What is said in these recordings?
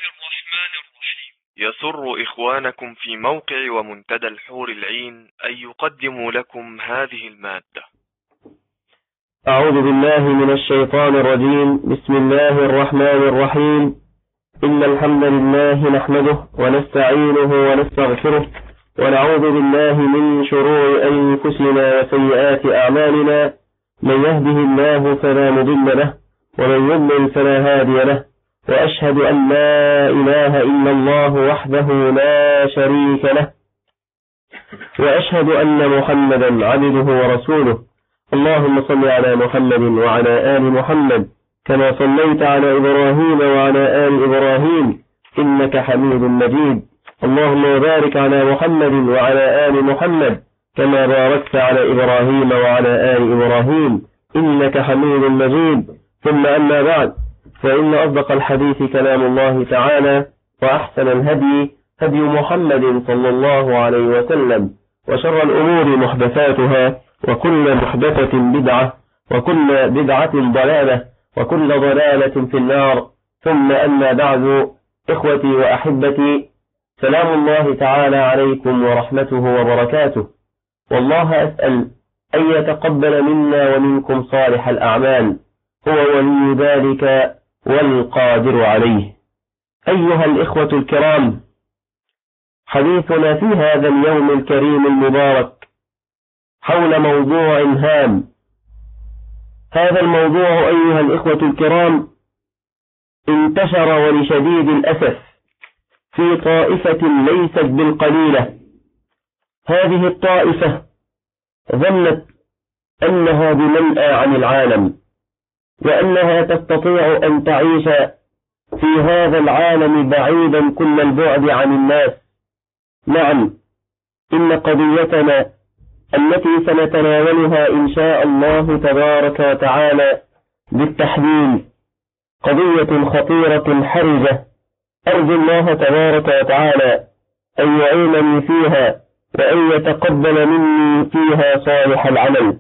الرحمن الرحيم يسر إخوانكم في موقع ومنتدى الحور العين أن يقدموا لكم هذه المادة أعوذ بالله من الشيطان الرجيم بسم الله الرحمن الرحيم إن الحمد لله نحمده ونستعينه ونستغفره ونعوذ بالله من شرور أنفسنا وسيئات أعمالنا من يهده الله فلا مضل له ومن يضلل فلا هادي له وأشهد أن لا إله إلا الله وحده لا شريك له وأشهد أن محمدا عبده ورسوله اللهم صل على محمد وعلى آل محمد كما صليت على إبراهيم وعلى آل إبراهيم إنك حميد مجيد اللهم بارك على محمد وعلى آل محمد كما باركت على إبراهيم وعلى آل إبراهيم إنك حميد مجيد ثم أما بعد فإن أصدق الحديث كلام الله تعالى وأحسن الهدي هدي محمد صلى الله عليه وسلم وشر الأمور محدثاتها وكل محدثة بدعة وكل بدعة ضلالة وكل ضلالة في النار ثم أما بعد إخوتي وأحبتي سلام الله تعالى عليكم ورحمته وبركاته والله أسأل أن يتقبل منا ومنكم صالح الأعمال هو ولي ذلك والقادر عليه أيها الإخوة الكرام حديثنا في هذا اليوم الكريم المبارك حول موضوع هام هذا الموضوع أيها الإخوة الكرام انتشر ولشديد الأسف في طائفة ليست بالقليلة هذه الطائفة ظنت أنها بمنأى عن العالم وأنها تستطيع أن تعيش في هذا العالم بعيدا كل البعد عن الناس نعم إن قضيتنا التي سنتناولها إن شاء الله تبارك وتعالى بالتحليل قضية خطيرة حرجة أرجو الله تبارك وتعالى أن يعينني فيها وأن يتقبل مني فيها صالح العمل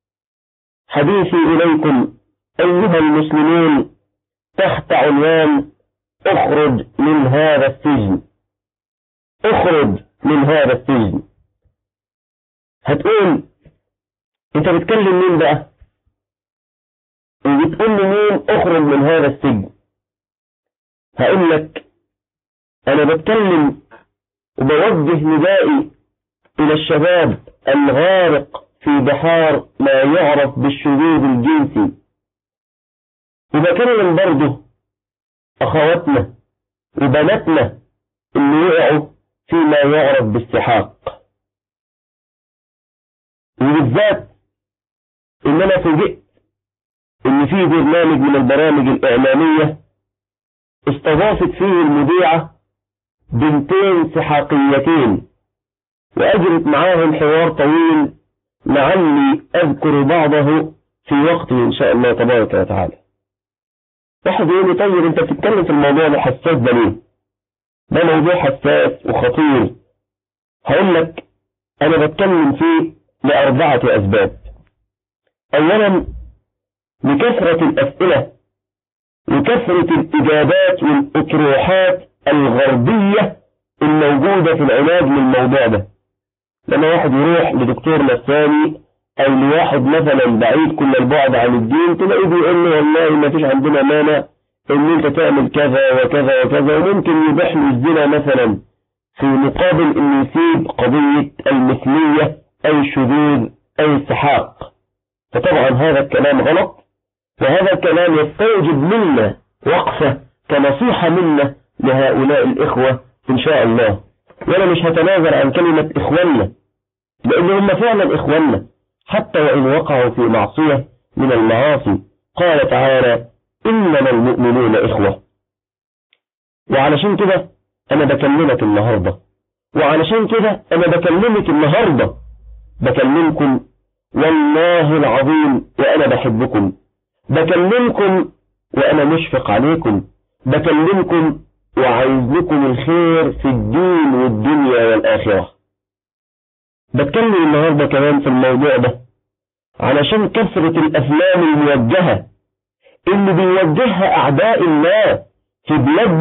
حديثي إليكم أيها المسلمون تحت عنوان اخرج من هذا السجن اخرج من هذا السجن هتقول انت بتكلم مين بقى وبتقول لي مين اخرج من هذا السجن هقول لك انا بتكلم وبوجه ندائي الى الشباب الغارق في بحار ما يعرف بالشذوذ الجنسي وبكلم برضه أخواتنا وبناتنا اللي وقعوا فيما يعرف بالسحاق وبالذات إن أنا فوجئت إن في برنامج من البرامج الإعلامية استضافت فيه المذيعة بنتين سحاقيتين وأجرت معاهم حوار طويل لعلي أذكر بعضه في وقته إن شاء الله تبارك وتعالى واحد يقول لي طيب انت بتتكلم في الموضوع ده حساس ده ليه ده موضوع حساس وخطير هقول لك انا بتكلم فيه لأربعة أسباب أولا لكثرة الأسئلة لكثرة الإجابات والأطروحات الغربية الموجودة في العلاج للموضوع ده لما واحد يروح لدكتور نفساني أو لواحد مثلا بعيد كل البعد عن الدين تلاقيه بيقول له والله ما فيش عندنا مانع إن أنت تعمل كذا وكذا وكذا وممكن يبيح له الزنا مثلا في مقابل إنه يسيب قضية المثلية أو الشذوذ أو السحاق فطبعا هذا الكلام غلط وهذا الكلام يستوجب منا وقفة كنصيحة منا لهؤلاء الإخوة إن شاء الله وأنا مش هتنازل عن كلمة إخواننا لأن هم فعلا إخواننا حتى وإن وقعوا في معصية من المعاصي قال تعالى إنما المؤمنون إخوة وعلشان كده أنا بكلمك النهاردة وعلشان كده أنا بكلمك النهاردة بكلمكم والله العظيم وأنا بحبكم بكلمكم وأنا مشفق عليكم بكلمكم وعايز لكم الخير في الدين والدنيا والآخرة بتكلم النهاردة كمان في الموضوع ده علشان كثرة الأفلام الموجهة اللي بيوجهها أعداء الله في بلادنا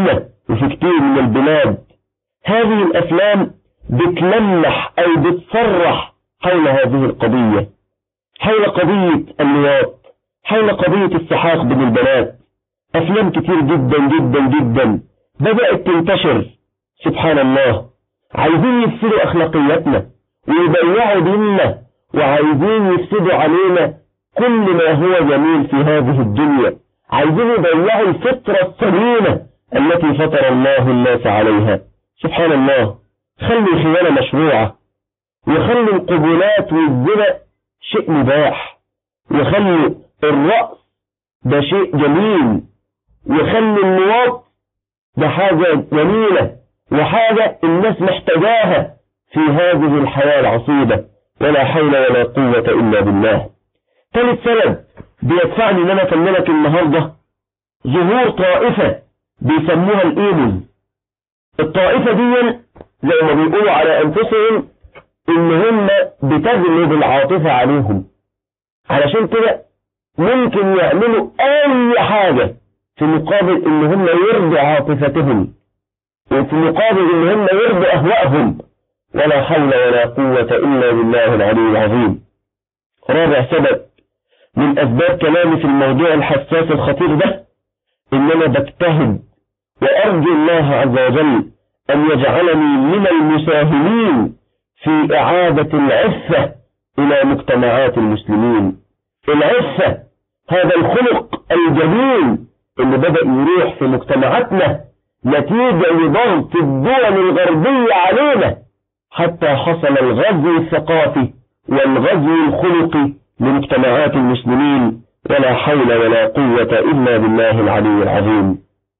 وفي كتير من البلاد هذه الأفلام بتلمح أو بتصرح حول هذه القضية حول قضية اللواط حول قضية السحاق بين البنات أفلام كتير جدا جدا جدا بدأت تنتشر سبحان الله عايزين يفسدوا أخلاقياتنا ويبيعوا ديننا وعايزين يفسدوا علينا كل ما هو جميل في هذه الدنيا عايزين يبيعوا الفطرة السليمة التي فطر الله الناس عليها سبحان الله خلي الخيانة مشروعة وخلي القبولات والزنا شيء مباح وخلي الرأس ده شيء جميل وخلي النواط ده حاجة جميلة وحاجة الناس محتاجاها في هذه الحياة العصيبة ولا حول ولا قوة إلا بالله ثالث سبب بيدفعني ان انا اكلمك النهاردة ظهور طائفة بيسموها الايمز الطائفة دي زي ما بيقولوا على انفسهم ان هم بتغلب العاطفة عليهم علشان كده ممكن يعملوا اي حاجة في مقابل ان هم يرضوا عاطفتهم وفي مقابل ان هم يرضوا اهوائهم ولا حول ولا قوة الا بالله العلي العظيم رابع سبب من اسباب كلامي في الموضوع الحساس الخطير ده ان انا بجتهد وارجو الله عز وجل ان يجعلني من المساهمين في اعادة العفة الى مجتمعات المسلمين العفة هذا الخلق الجميل اللي بدأ يروح في مجتمعاتنا نتيجة لضغط الدول الغربية علينا حتى حصل الغزو الثقافي والغزو الخلقي لمجتمعات المسلمين ولا حول ولا قوة إلا بالله العلي العظيم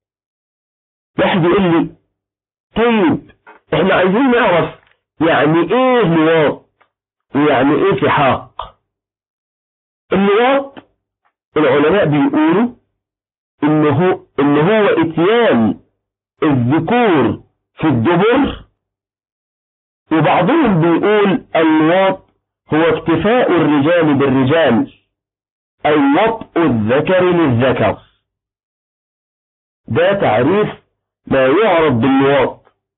واحد يقول لي طيب احنا عايزين نعرف يعني ايه لواط ويعني ايه سحاق اللواط العلماء بيقولوا انه ان هو اتيان الذكور في الدبر وبعضهم بيقول اللواط هو اكتفاء الرجال بالرجال أي وطء الذكر للذكر ده تعريف ما يعرف باللواط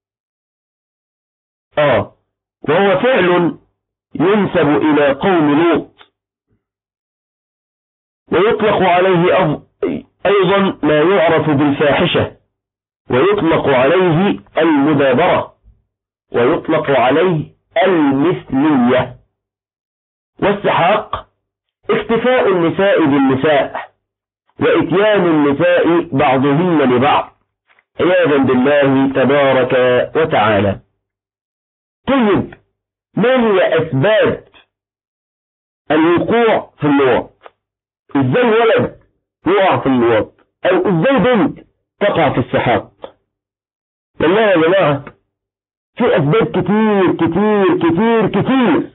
آه وهو فعل ينسب إلى قوم لوط ويطلق عليه أيضا ما يعرف بالفاحشة ويطلق عليه المدابرة ويطلق عليه المثلية والسحاق اكتفاء النساء بالنساء واتيان النساء بعضهن لبعض عياذا بالله تبارك وتعالى طيب ما هي أسباب الوقوع في اللواط ازاي ولد يقع في اللواط او ازاي بنت تقع في السحاق والله يا جماعة في اسباب كتير كتير كتير كتير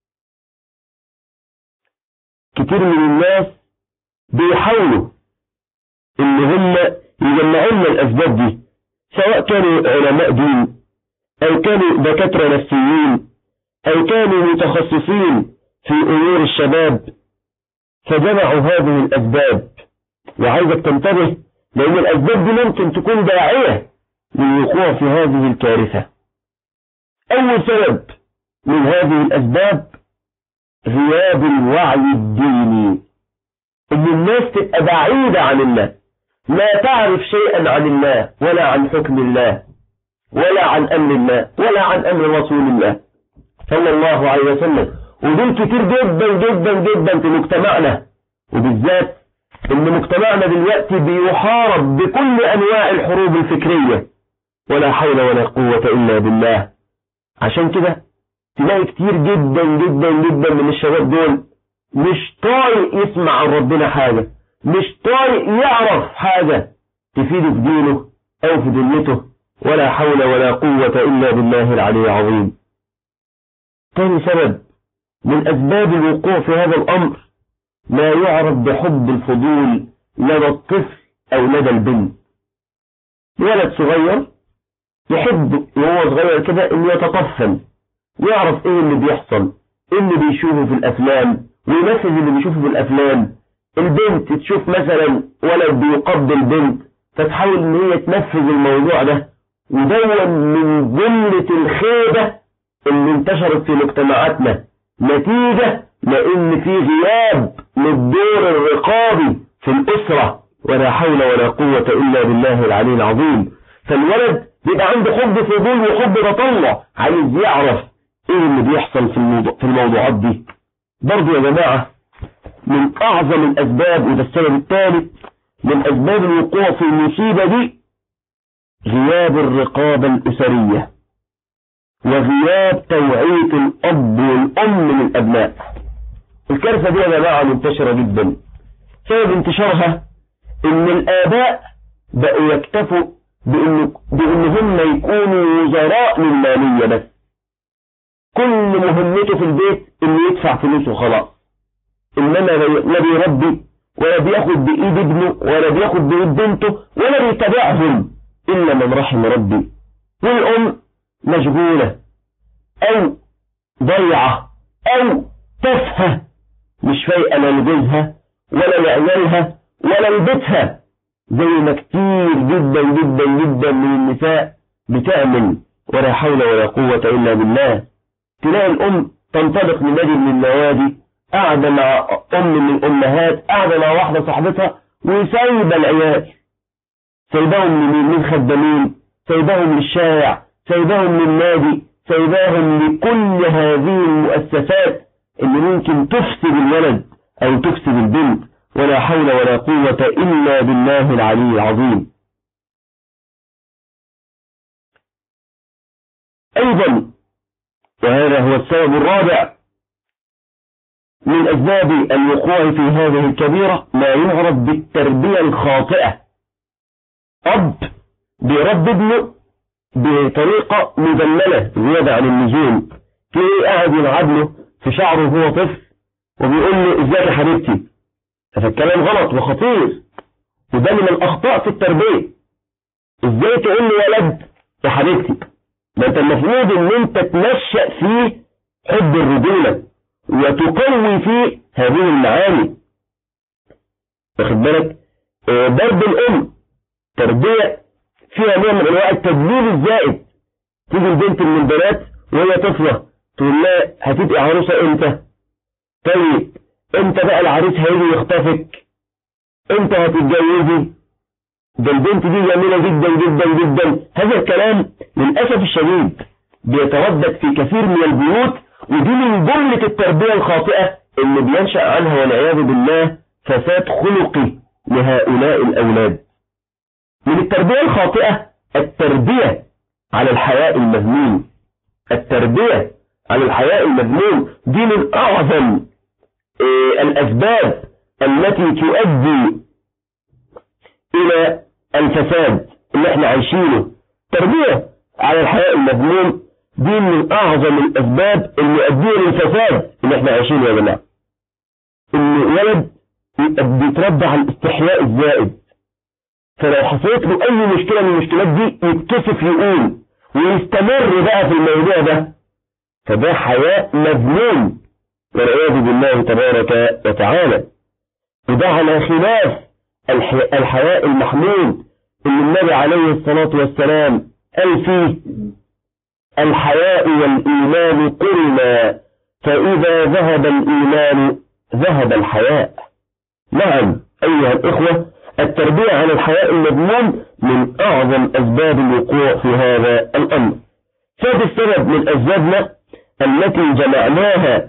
كتير من الناس بيحاولوا ان هم يجمعوا لنا الاسباب دي سواء كانوا علماء دين او كانوا دكاترة نفسيين او كانوا متخصصين في امور الشباب فجمعوا هذه الاسباب وعايزك تنتبه لان الاسباب دي ممكن تكون داعية للوقوع في هذه الكارثة اول سبب من هذه الاسباب غياب الوعي الديني ان الناس تبقى بعيدة عن الله لا تعرف شيئا عن الله ولا عن حكم الله ولا عن امر الله ولا عن امر رسول الله صلى الله عليه وسلم ودول كتير جدا جدا جدا في مجتمعنا وبالذات ان مجتمعنا دلوقتي بيحارب بكل انواع الحروب الفكرية ولا حول ولا قوة الا بالله عشان كده تلاقي كتير جدا جدا جدا من الشباب دول مش طايق يسمع عن ربنا حاجة مش طايق يعرف حاجة تفيده في دينه او في دنيته ولا حول ولا قوة الا بالله العلي العظيم تاني سبب من اسباب الوقوع في هذا الامر ما يعرف بحب الفضول لدى الطفل او لدى البنت ولد صغير يحب وهو صغير كده انه يتطفل يعرف ايه اللي بيحصل ايه اللي بيشوفه في الافلام وينفذ اللي بيشوفه في الافلام البنت تشوف مثلا ولد بيقبل بنت فتحاول ان هي تنفذ الموضوع ده ودون من جملة الخيبة اللي انتشرت في مجتمعاتنا نتيجة لان في غياب للدور الرقابي في الاسرة ولا حول ولا قوة الا بالله العلي العظيم فالولد بيبقى عنده حب فضول وحب تطلع عايز يعرف ايه اللي بيحصل في الموضوع في الموضوعات دي برضه يا جماعة من اعظم الاسباب وده السبب الثالث من اسباب الوقوع في المصيبة دي غياب الرقابة الاسرية وغياب توعية الاب والام للابناء الكارثة دي يا جماعة منتشرة جدا سبب انتشارها ان الاباء بقوا يكتفوا بان, بإن هم يكونوا وزراء للمالية بس كل مهمته في البيت انه يدفع فلوس وخلاص انما لا بيربي ولا بياخد بايد ابنه ولا بياخد بايد بنته ولا بيتابعهم الا من رحم ربي والام مشغولة او ضيعة او تافهة مش فايقة لا لجوزها ولا لعيالها ولا لبيتها زي ما كتير جدا جدا جدا من النساء بتعمل ولا حول ولا قوة إلا بالله تلاقي الأم تنطلق من نادي من النوادي قاعدة مع أم من الأمهات قاعدة مع واحدة صاحبتها وسايبة العيال سايباهم من خدامين سايباهم للشارع سايباهم للنادي سايباهم لكل هذه المؤسسات اللي ممكن تفسد الولد أو تفسد البنت ولا حول ولا قوة إلا بالله العلي العظيم أيضا وهذا هو السبب الرابع من أسباب الوقوع في هذه الكبيرة ما يعرف بالتربية الخاطئة أب بيربي ابنه بطريقة مذللة زيادة عن اللزوم تلاقيه قاعد يلعب له في شعره وهو طفل وبيقول له ازيك يا حبيبتي فالكلام غلط وخطير وده من الأخطاء في التربية ازاي تقول لي ولد يا حبيبتي ما انت المفروض ان انت تنشأ فيه حب الرجولة وتقوي فيه هذه المعاني واخد بالك آه، ضرب الام تربية فيها نوع من انواع التدليل الزائد تيجي البنت من البنات وهي طفلة تقول لها هتبقي عروسة امتى طيب امتى بقى العريس هيجي يخطفك امتى هتتجوزي ده البنت دي جميلة جدا جدا جدا هذا الكلام للأسف الشديد بيتردد في كثير من البيوت ودي من جملة التربية الخاطئة اللي بينشأ عنها والعياذ بالله فساد خلقي لهؤلاء الأولاد من التربية الخاطئة التربية على الحياء المذموم التربية على الحياء المذموم دي من أعظم آه، الأسباب التي تؤدي إلى الفساد اللي احنا عايشينه تربية على الحياء المذموم دي من أعظم الأسباب اللي يؤدي للفساد اللي احنا عايشينه يا جماعة إن ولد يبقى بيتربى على الاستحياء الزائد فلو حصلت له أي مشكلة من المشكلات دي يتكسف يقول ويستمر بقى في الموضوع ده فده حياء مذموم والعياذ بالله تبارك وتعالى وده على خلاف الحياء المحمود اللي النبي عليه الصلاة والسلام قال فيه الحياء والإيمان قرنا فإذا ذهب الإيمان ذهب الحياء نعم أيها الإخوة التربية على الحياء المذموم من أعظم أسباب الوقوع في هذا الأمر ثالث السبب من أسبابنا التي جمعناها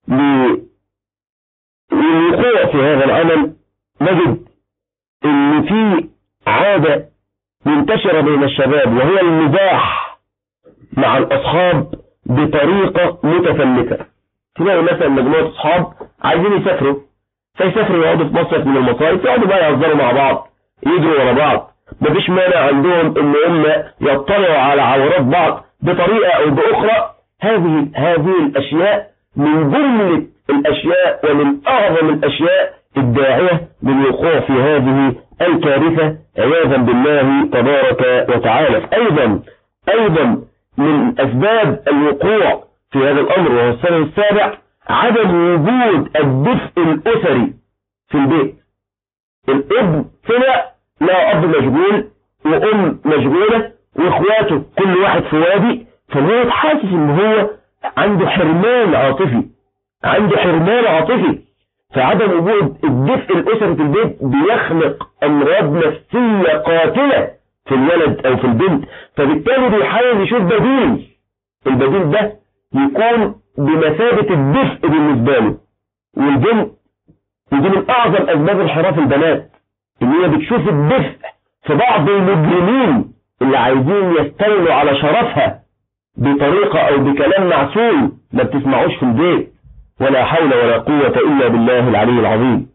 للوقوع في هذا العمل نجد ان في عادة منتشرة بين الشباب وهي المزاح مع الأصحاب بطريقة متفلتة تلاقي مثلا مجموعة أصحاب عايزين يسافروا فيسافروا يقعدوا في مصيف من المصايف يقعدوا بقى يهزروا مع بعض يجروا ورا بعض مفيش مانع عندهم ان هم يطلعوا على عورات بعض بطريقة او باخرى هذه هذه الاشياء من جملة الاشياء ومن اعظم الاشياء الداعية للوقوع في هذه الكارثة عياذا بالله تبارك وتعالى ايضا ايضا من اسباب الوقوع في هذا الامر وهو السبب السابع عدم وجود الدفء الاسري في البيت الابن طلع لا أب مشغول وأم مشغولة وإخواته كل واحد في وادي فالولد حاسس إن هو عنده حرمان عاطفي عنده حرمان عاطفي فعدم وجود الدفء الأسري في البيت بيخلق أمراض نفسية قاتلة في الولد أو في البنت فبالتالي بيحاول يشوف بديل البديل ده يكون بمثابة الدفء بالنسبة له والبنت ودي من أعظم أسباب انحراف البنات إن هي بتشوف الدفء في بعض المجرمين اللي عايزين يستولوا على شرفها بطريقة أو بكلام معسول ما بتسمعوش في البيت ولا حول ولا قوة إلا بالله العلي العظيم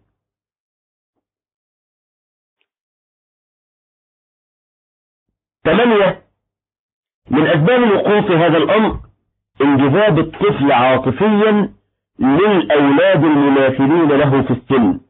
ثمانية من أسباب الوقوع في هذا الأمر انجذاب الطفل عاطفيا للأولاد المماثلين له في السن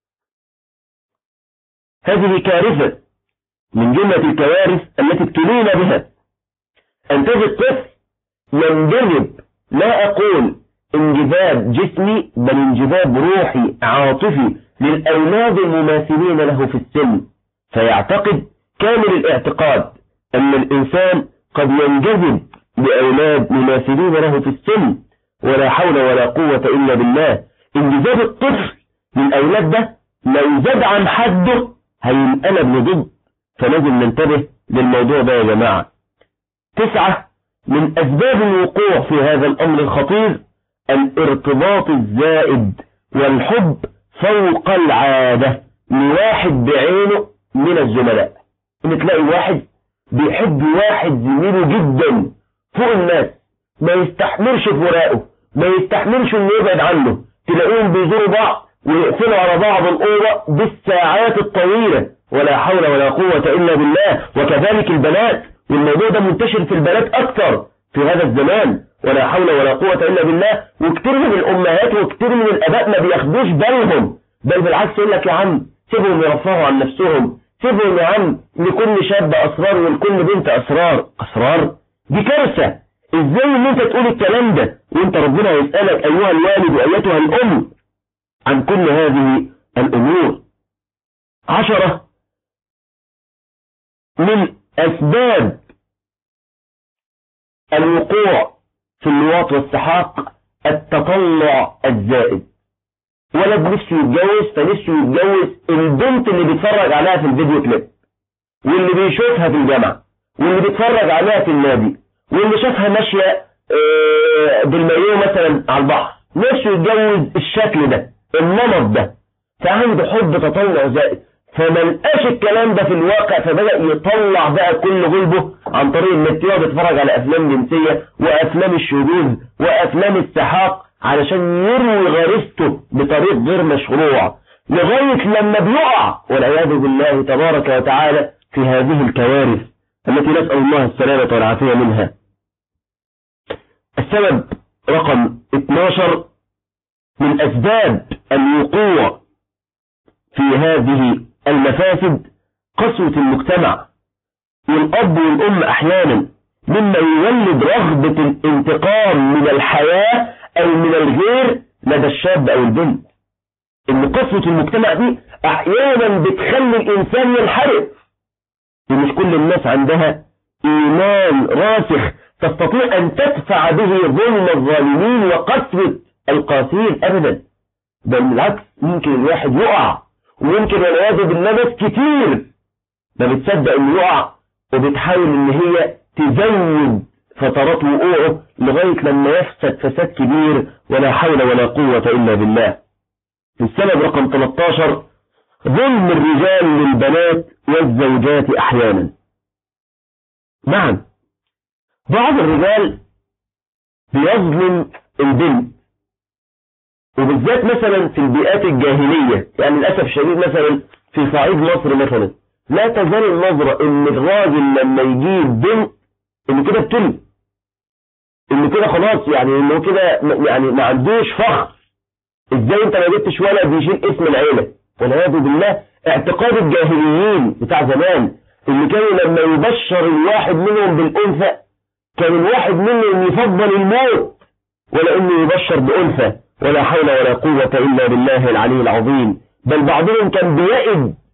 هذه كارثة من جملة الكوارث التي ابتلينا بها أن تجد طفل ينجذب لا أقول انجذاب جسمي بل انجذاب روحي عاطفي للأولاد المماثلين له في السن فيعتقد كامل الاعتقاد أن الإنسان قد ينجذب لأولاد مماثلين له في السن ولا حول ولا قوة إلا بالله انجذاب الطفل للأولاد ده لو زاد عن حده هينقلب لضد فلازم ننتبه للموضوع ده يا جماعة تسعة من أسباب الوقوع في هذا الأمر الخطير الارتباط الزائد والحب فوق العادة لواحد بعينه من الزملاء ان تلاقي واحد بيحب واحد زميله جدا فوق الناس ما يستحملش فراقه ما يستحملش انه يبعد عنه تلاقيهم بيزوروا بعض ويقفلوا على بعض الأوضة بالساعات الطويلة ولا حول ولا قوة إلا بالله وكذلك البنات والموضوع ده منتشر في البنات أكثر في هذا الزمان ولا حول ولا قوة إلا بالله وكتير من الأمهات وكتير من الأباء ما بياخدوش بالهم بل بالعكس يقول لك يا عم سيبهم يرفعوا عن نفسهم سيبهم يا عم لكل شاب أسرار ولكل بنت أسرار أسرار دي كارثة ازاي ان انت تقول الكلام ده وانت ربنا يسألك ايها الوالد وايتها الام عن كل هذه الامور عشرة من اسباب الوقوع في اللواط والسحاق التطلع الزائد ولد نفسه يتجوز فنفسه يتجوز البنت اللي بيتفرج عليها في الفيديو كليب واللي بيشوفها في الجامعة واللي بيتفرج عليها في النادي واللي شافها ماشية بالمايوه مثلا على البحر نفسه يتجوز الشكل ده النمط ده فعنده حب تطلع زائد فما لقاش الكلام ده في الواقع فبدأ يطلع بقى كل غلبه عن طريق النت يقعد يتفرج على افلام جنسية وافلام الشذوذ وافلام السحاق علشان يروي غريزته بطريق غير مشروع لغاية لما بيقع والعياذ بالله تبارك وتعالى في هذه الكوارث التي نسأل الله السلامة والعافية منها السبب رقم 12 من أسباب الوقوع في هذه المفاسد قسوة المجتمع والأب والأم أحيانا مما يولد رغبة الانتقام من الحياة أو من الغير لدى الشاب أو البنت إن قسوة المجتمع دي أحيانا بتخلي الإنسان ينحرف ومش كل الناس عندها إيمان راسخ تستطيع أن تدفع به ظلم الظالمين وقسوة القاسين أبدا بل بالعكس ممكن الواحد يقع ويمكن والعياذ بالله ناس كتير ما بتصدق انه يقع وبتحاول ان هي تزود فترات وقوعه لغاية لما يفسد فساد كبير ولا حول ولا قوة إلا بالله السبب رقم 13 ظلم الرجال للبنات والزوجات أحيانا نعم بعض الرجال بيظلم البنت وبالذات مثلا في البيئات الجاهلية يعني للأسف الشديد مثلا في صعيد مصر مثلا لا تزال النظرة ان الراجل لما يجيب بنت ان كده ابتلي ان كده خلاص يعني انه كده يعني ما عندوش فخر ازاي انت ما جبتش ولد يشيل اسم العيلة والعياذ بالله اعتقاد الجاهليين بتاع زمان اللي كانوا لما يبشر الواحد منهم بالأنثى كان الواحد منهم يفضل الموت ولا انه يبشر بأنثى ولا حول ولا قوة إلا بالله العلي العظيم بل بعضهم كان بيئد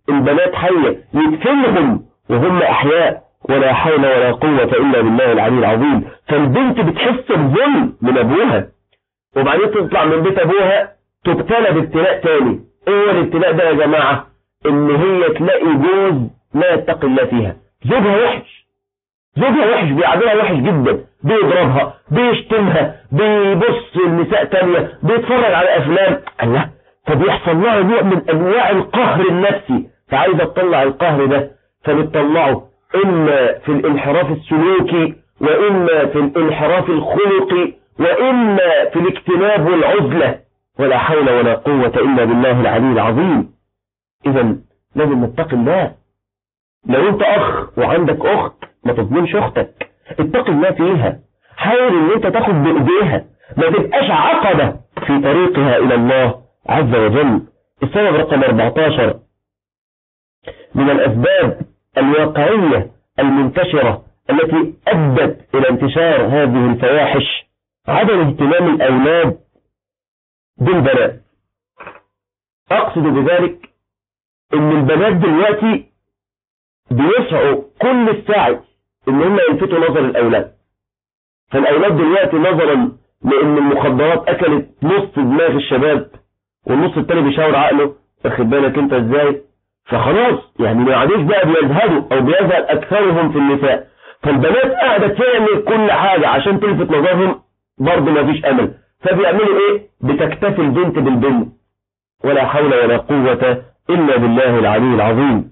البنات حية يدفنهم وهم أحياء ولا حول ولا قوة إلا بالله العلي العظيم فالبنت بتحس بظلم من أبوها وبعدين تطلع من بيت أبوها تبتلى بابتلاء تاني ايه هو الابتلاء ده يا جماعة ان هي تلاقي جوز لا يتقي الله فيها زوجها وحش زوجها وحش بيعاملها وحش جدا بيضربها بيشتمها بيبص النساء تانية بيتفرج على افلام الله فبيحصل لها نوع من انواع القهر النفسي فعايزة تطلع القهر ده فبتطلعه اما في الانحراف السلوكي واما في الانحراف الخلقي واما في الاجتناب والعزلة ولا حول ولا قوة الا بالله العلي العظيم اذا لازم نتقي الله لو انت اخ وعندك اخت ما تظلمش اختك اتقي الله فيها حاول ان انت تاخد بايديها ما تبقاش عقبة في طريقها الى الله عز وجل السبب رقم 14 من الاسباب الواقعية المنتشرة التي ادت الى انتشار هذه الفواحش عدم اهتمام الاولاد بالبنات اقصد بذلك ان البنات دلوقتي بيسعوا كل السعي ان هم يلفتوا نظر الاولاد فالاولاد دلوقتي نظرا لان المخدرات اكلت نص دماغ الشباب والنص التاني بيشاور عقله واخد بالك انت ازاي فخلاص يعني ما عادش بقى بيزهدوا او بيزهد اكثرهم في النساء فالبنات قاعده تعمل كل حاجه عشان تلفت نظرهم برضه ما فيش امل فبيعملوا ايه بتكتفي البنت بالبنت ولا حول ولا قوه الا بالله العلي العظيم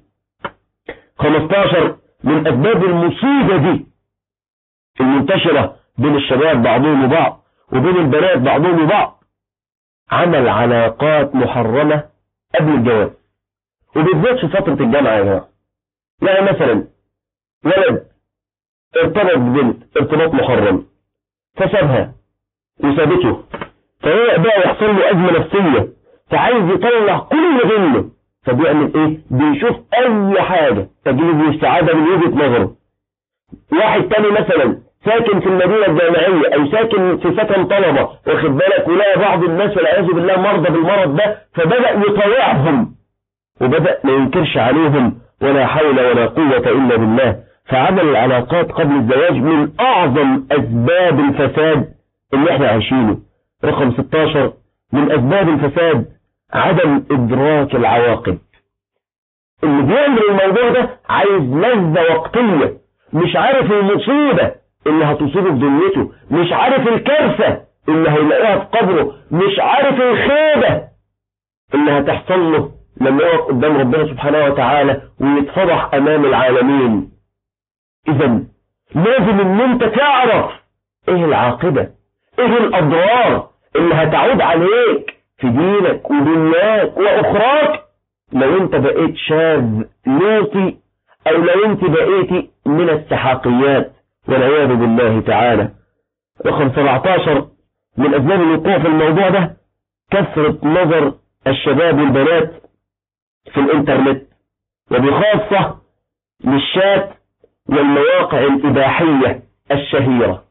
15 من أسباب المصيبة دي المنتشرة بين الشباب بعضهم وبعض وبين البنات بعضهم وبعض عمل علاقات محرمة قبل الجواز وبالذات في فترة الجامعة يا جماعة يعني مثلا ولد ارتبط ببنت ارتباط محرم فسابها وسابته فهي بقى يحصل له أزمة نفسية فعايز يطلع كل غله فبيعمل ايه بيشوف اي حاجة تجلب له السعادة من وجهة نظره واحد تاني مثلا ساكن في المدينة الجامعية او ساكن في سكن طلبة واخد بالك ولقى بعض الناس والعياذ بالله مرضى بالمرض ده فبدأ يطوعهم وبدأ ما ينكرش عليهم ولا حول ولا قوة الا بالله فعمل العلاقات قبل الزواج من اعظم اسباب الفساد اللي احنا عايشينه رقم 16 من اسباب الفساد عدم إدراك العواقب اللي بيعمل الموضوع ده عايز لذة وقتية مش عارف المصيبة اللي هتصيبه في دنيته مش عارف الكارثة اللي هيلاقيها في قبره مش عارف الخيبة اللي هتحصل له لما يقف قدام ربنا سبحانه وتعالى ويتفضح أمام العالمين إذا لازم إن أنت تعرف إيه العاقبة إيه الأضرار اللي هتعود عليك في دينك ودنياك وأخراك لو انت بقيت شاذ لوطي او لو انت بقيت من السحاقيات والعياذ بالله تعالى رقم 17 من أسباب الوقوع في الموضوع ده كثرة نظر الشباب والبنات في الانترنت وبخاصة للشات والمواقع الإباحية الشهيرة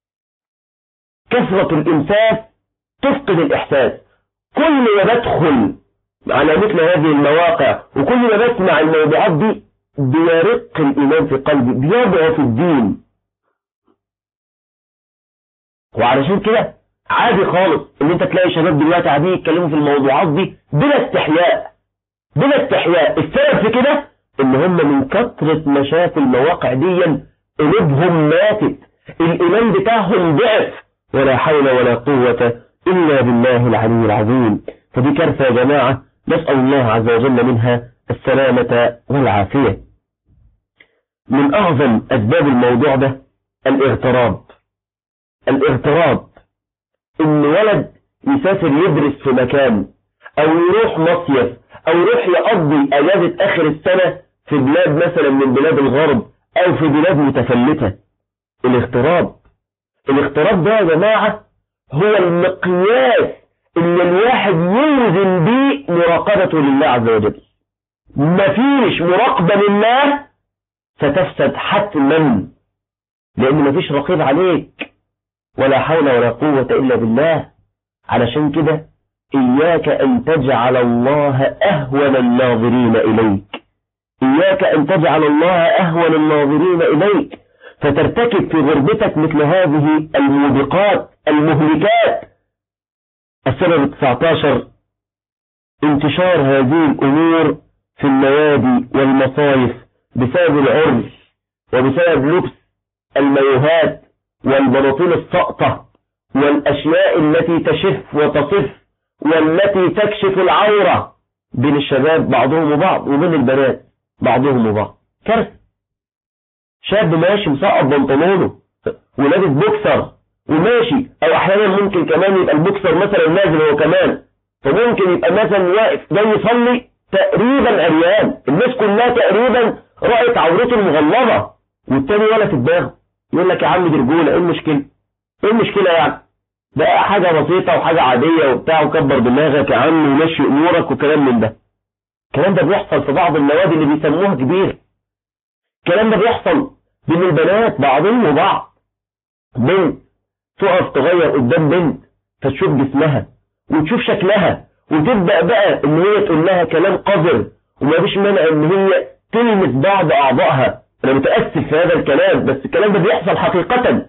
كثرة الإمساك تفقد الإحساس كل ما بدخل على مثل هذه المواقع وكل ما بسمع الموضوعات دي بيرق الإيمان في قلبي بيضعف الدين وعلشان كده عادي خالص ان انت تلاقي شباب دلوقتي قاعدين يتكلموا في الموضوعات دي بلا استحياء بلا استحياء السبب في كده ان هم من كثرة ما شافوا المواقع دي قلوبهم ماتت الايمان بتاعهم ضعف ولا حول ولا قوة الا بالله العلي العظيم فدي كارثة يا جماعة نسأل الله عز وجل منها السلامة والعافية من أعظم أسباب الموضوع ده الاغتراب الاغتراب إن ولد يسافر يدرس في مكان أو يروح مصيف أو يروح يقضي أجازة آخر السنة في بلاد مثلا من بلاد الغرب أو في بلاد متفلتة الاغتراب الاغتراب ده يا جماعة هو المقياس اللي الواحد يوزن بيه مراقبته لله عز وجل مفيش مراقبة لله ستفسد حتما لأن مفيش رقيب عليك ولا حول ولا قوة إلا بالله علشان كده إياك أن تجعل الله أهون الناظرين إليك إياك أن تجعل الله أهون الناظرين إليك فترتكب في غربتك مثل هذه الموبقات المهلكات السبب 19 انتشار هذه الأمور في النوادي والمصايف بسبب العرس وبسبب لبس الميوهات والبناطيل السقطة والأشياء التي تشف وتصف والتي تكشف العورة بين الشباب بعضهم وبعض وبين البنات بعضهم وبعض كارثة شاب ماشي مسقط بنطلونه ولابس بوكسر وماشي او احيانا ممكن كمان يبقى البوكسر مثلا نازل هو كمان فممكن يبقى مثلا واقف جاي يصلي تقريبا عريان الناس كلها تقريبا رأت عورته المغلظة والتاني ولا في دماغه يقول لك يا عم دي رجوله ايه المشكلة ايه المشكلة يعني ده حاجة بسيطة وحاجة عادية وبتاع وكبر دماغك يا عم ومشي امورك وكلام من ده الكلام ده بيحصل في بعض النوادي اللي بيسموها كبير الكلام ده بيحصل بين البنات بعضهم وبعض بنت تقف تغير قدام بنت فتشوف جسمها وتشوف شكلها وتبدأ بقى ان هي تقول لها كلام قذر وما فيش مانع ان هي تلمس بعض اعضائها انا متأسف في هذا الكلام بس الكلام ده بيحصل حقيقة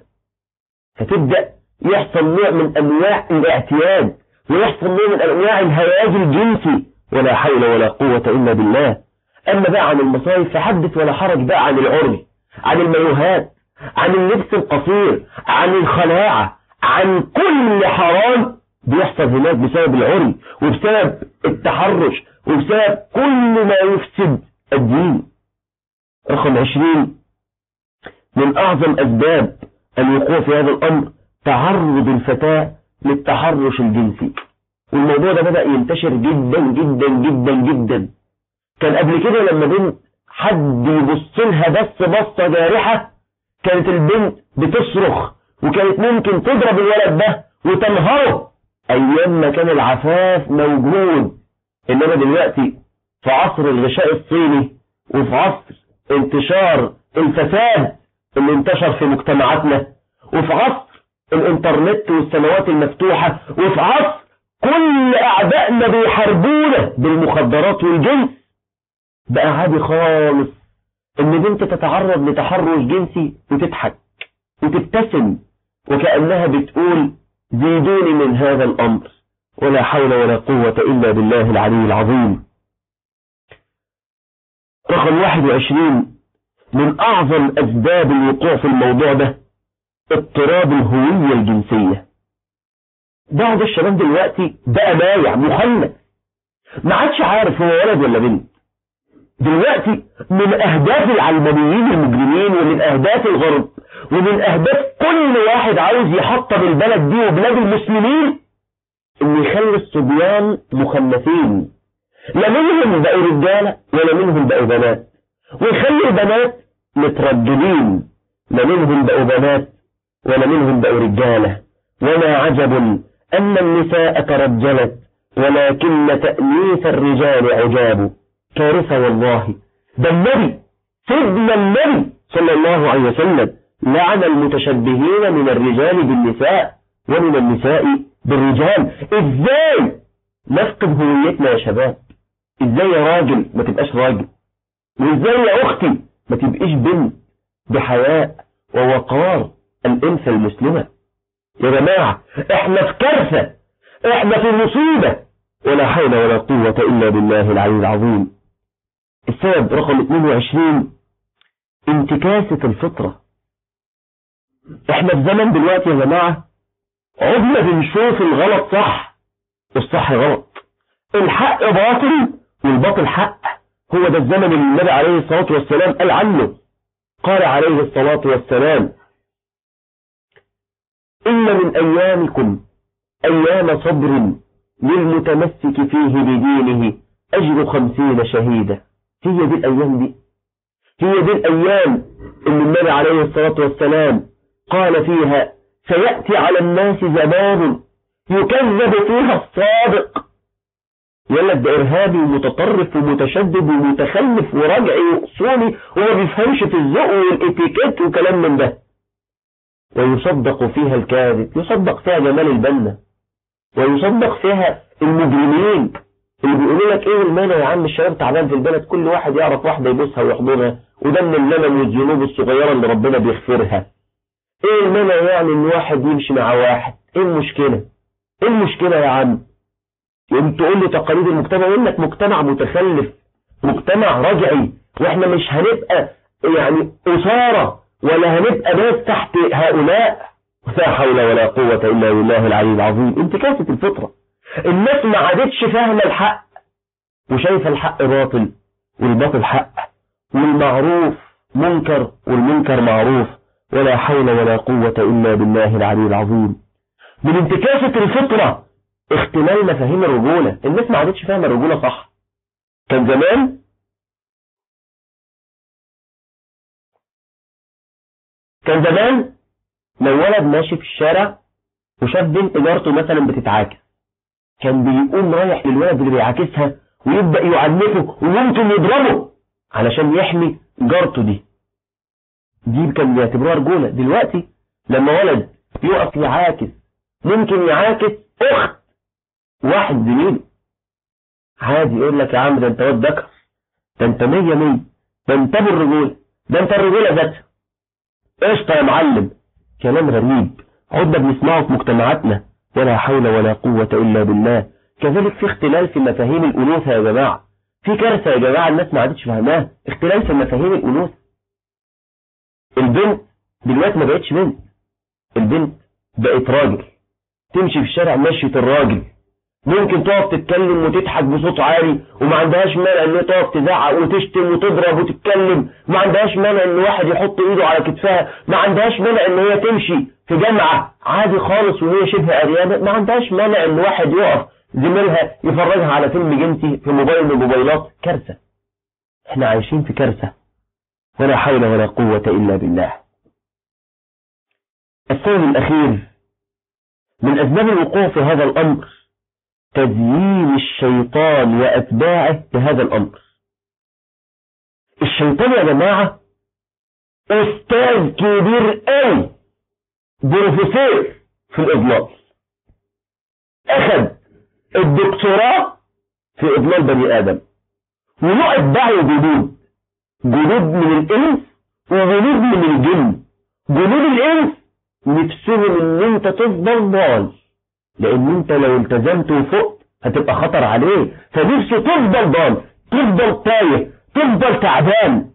فتبدأ يحصل نوع من انواع الاعتياد ويحصل نوع من انواع الهياج الجنسي ولا حول ولا قوة الا بالله اما بقى عن المصايف فحدث ولا حرج بقى عن العري عن الميوهات عن اللبس القصير عن الخلاعة عن كل حرام بيحصل هناك بسبب العري وبسبب التحرش وبسبب كل ما يفسد الدين رقم عشرين من أعظم أسباب الوقوع في هذا الأمر تعرض الفتاة للتحرش الجنسي والموضوع ده بدأ ينتشر جدا جدا جدا جدا كان قبل كده لما بنت حد يبص لها بس بصة جارحة كانت البنت بتصرخ وكانت ممكن تضرب الولد ده وتنهره ايام ما كان العفاف موجود انما دلوقتي في عصر الغشاء الصيني وفي عصر انتشار الفساد اللي انتشر في مجتمعاتنا وفي عصر الانترنت والسماوات المفتوحة وفي عصر كل اعدائنا بيحاربونا بالمخدرات والجنس بقى عادي خالص ان بنت تتعرض لتحرش جنسي وتضحك وتبتسم وكأنها بتقول زيدوني من هذا الأمر ولا حول ولا قوة إلا بالله العلي العظيم رقم 21 من أعظم أسباب الوقوع في الموضوع ده اضطراب الهوية الجنسية بعض الشباب دلوقتي بقى مايع مخنث ما عادش عارف هو ولد ولا بنت دلوقتي من أهداف العلمانيين المجرمين ومن أهداف الغرب ومن أهداف كل واحد عاوز يحطم البلد دي وبلاد المسلمين إن يخلي الصبيان مخنثين لا منهم بقوا رجالة ولا منهم بقوا بنات ويخلي البنات مترددين لا منهم بقوا بنات ولا منهم بقوا رجالة وما عجب أن النساء ترجلت ولكن تأنيث الرجال عجاب كارثة والله ده النبي سيدنا النبي صلى الله عليه وسلم لعن المتشبهين من الرجال بالنساء ومن النساء بالرجال ازاي نفقد هويتنا يا شباب ازاي يا راجل ما تبقاش راجل وازاي يا اختي ما تبقيش بنت بحياء ووقار الانثى المسلمة يا جماعة احنا في كارثة احنا في مصيبة ولا حول ولا قوة الا بالله العلي العظيم السبب رقم 22 انتكاسة الفطرة احنا في زمن دلوقتي يا جماعة عدنا بنشوف الغلط صح والصح غلط الحق باطل والباطل حق هو ده الزمن اللي النبي عليه الصلاة والسلام قال عنه قال عليه الصلاة والسلام إن من أيامكم أيام صبر للمتمسك فيه بدينه أجر خمسين شهيدا هي دي الأيام دي هي دي الأيام اللي النبي عليه الصلاة والسلام قال فيها سيأتي على الناس زمان يكذب فيها الصادق يقول لك ده إرهابي ومتطرف ومتشدد ومتخلف ورجعي وأصولي وما بيفهمش في الذوق والإتيكيت وكلام من ده ويصدق فيها الكاذب يصدق فيها جمال البنا ويصدق فيها المجرمين اللي بيقولوا لك ايه المانع يا عم الشباب تعبان في البلد كل واحد يعرف واحدة يبوسها ويحضنها وده من اللمم والذنوب الصغيرة اللي ربنا بيغفرها ايه المانع يعني ان واحد يمشي مع واحد ايه المشكلة ايه المشكلة يا عم يوم تقول لي تقاليد المجتمع يقول لك مجتمع متخلف مجتمع رجعي واحنا مش هنبقى يعني أسارة ولا هنبقى ناس تحت هؤلاء لا حول ولا قوة إلا بالله العلي العظيم انتكاسة الفطرة الناس ما عادتش فاهمة الحق وشايفة الحق باطل والباطل حق والمعروف منكر والمنكر معروف ولا حول ولا قوة إلا بالله العلي العظيم من انتكاسة الفطرة اختلال مفاهيم الرجولة الناس ما عادتش فاهمة الرجولة صح كان زمان كان زمان لو ولد ماشي في الشارع وشاف بنت جارته مثلا بتتعاكس كان بيقوم رايح للولد اللي بيعاكسها ويبدأ يعنفه وممكن يضربه علشان يحمي جارته دي دي كان بيعتبروها رجولة دلوقتي لما ولد يقف يعاكس ممكن يعاكس اخت واحد زميله عادي يقول لك يا عم ده انت واد ذكر ده انت مية مية ده انت بالرجولة ده انت الرجولة ذاتها قشطة يا معلم كلام غريب عدنا بنسمعه في مجتمعاتنا ولا حول ولا قوة إلا بالله كذلك في اختلال في مفاهيم الأنوثة يا جماعة في كارثة يا جماعة الناس ما عادتش فاهماها اختلال في مفاهيم الأنوثة البنت دلوقتي ما بقتش بنت البنت بقت راجل تمشي في الشارع مشية الراجل ممكن تقف تتكلم وتضحك بصوت عالي وما عندهاش مانع ان هي تقف تزعق وتشتم وتضرب وتتكلم ما عندهاش مانع ان واحد يحط ايده على كتفها ما عندهاش مانع ان هي تمشي في جامعة عادي خالص وهي شبه اريانة ما عندهاش مانع ان واحد يقف زميلها يفرجها على فيلم جنسي في موبايل من الموبايلات كارثة احنا عايشين في كارثة ولا حول ولا قوة الا بالله السبب الاخير من اسباب الوقوع في هذا الامر تزيين الشيطان وأتباعه لهذا الأمر الشيطان يا جماعة أستاذ كبير قوي بروفيسور في الإضلال أخذ الدكتوراه في إضلال بني آدم وله أتباعه جدود جدود من الإنس وجنود من الجن جنود الإنس نفسهم إن أنت تفضل ضال لان انت لو التزمت وفقت هتبقى خطر عليه فنفسه تفضل ضال تفضل تايه تفضل تعبان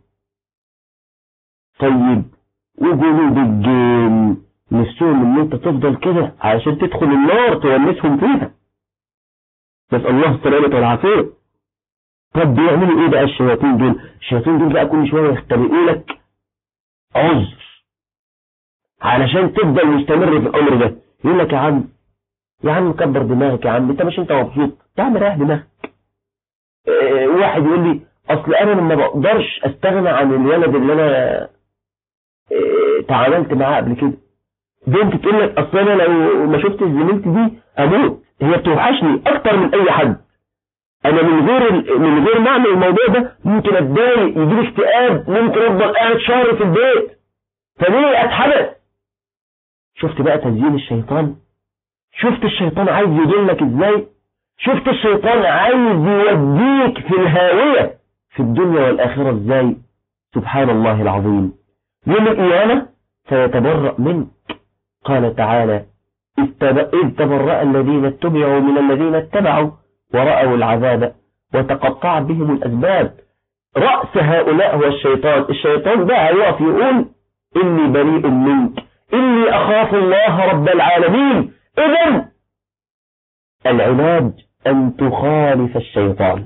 طيب وجنود الجن نفسهم ان انت تفضل كده علشان تدخل النار تونسهم فيها نسأل الله السلامة والعافية طب بيعملوا ايه بقى الشياطين دول الشياطين دول بقى كل شوية يختبئوا لك عذر علشان تفضل مستمر في الامر ده يقول لك يا عم يا عم كبر دماغك يا عم انت مش انت مبسوط يا عم ريح دماغك اه واحد يقول لي اصل انا ما بقدرش استغنى عن الولد اللي انا اه تعاملت معاه قبل كده بنت تقول لك اصل انا لو ما شفتش زميلتي دي اموت هي بتوحشني اكتر من اي حد انا من غير من غير ما اعمل الموضوع ده ممكن اتضايق يجيلي اكتئاب ممكن افضل قاعد شهر في البيت فليه اتحبس شفت بقى تزيين الشيطان شفت الشيطان عايز يدلك ازاي شفت الشيطان عايز يوديك في الهاوية في الدنيا والآخرة ازاي سبحان الله العظيم يوم القيامة سيتبرأ منك قال تعالى إذ تبرأ الذين اتبعوا من الذين اتبعوا ورأوا العذاب وتقطع بهم الأسباب رأس هؤلاء هو الشيطان الشيطان ده هيقف يقول إني بريء منك إني أخاف الله رب العالمين إذا العلاج أن تخالف الشيطان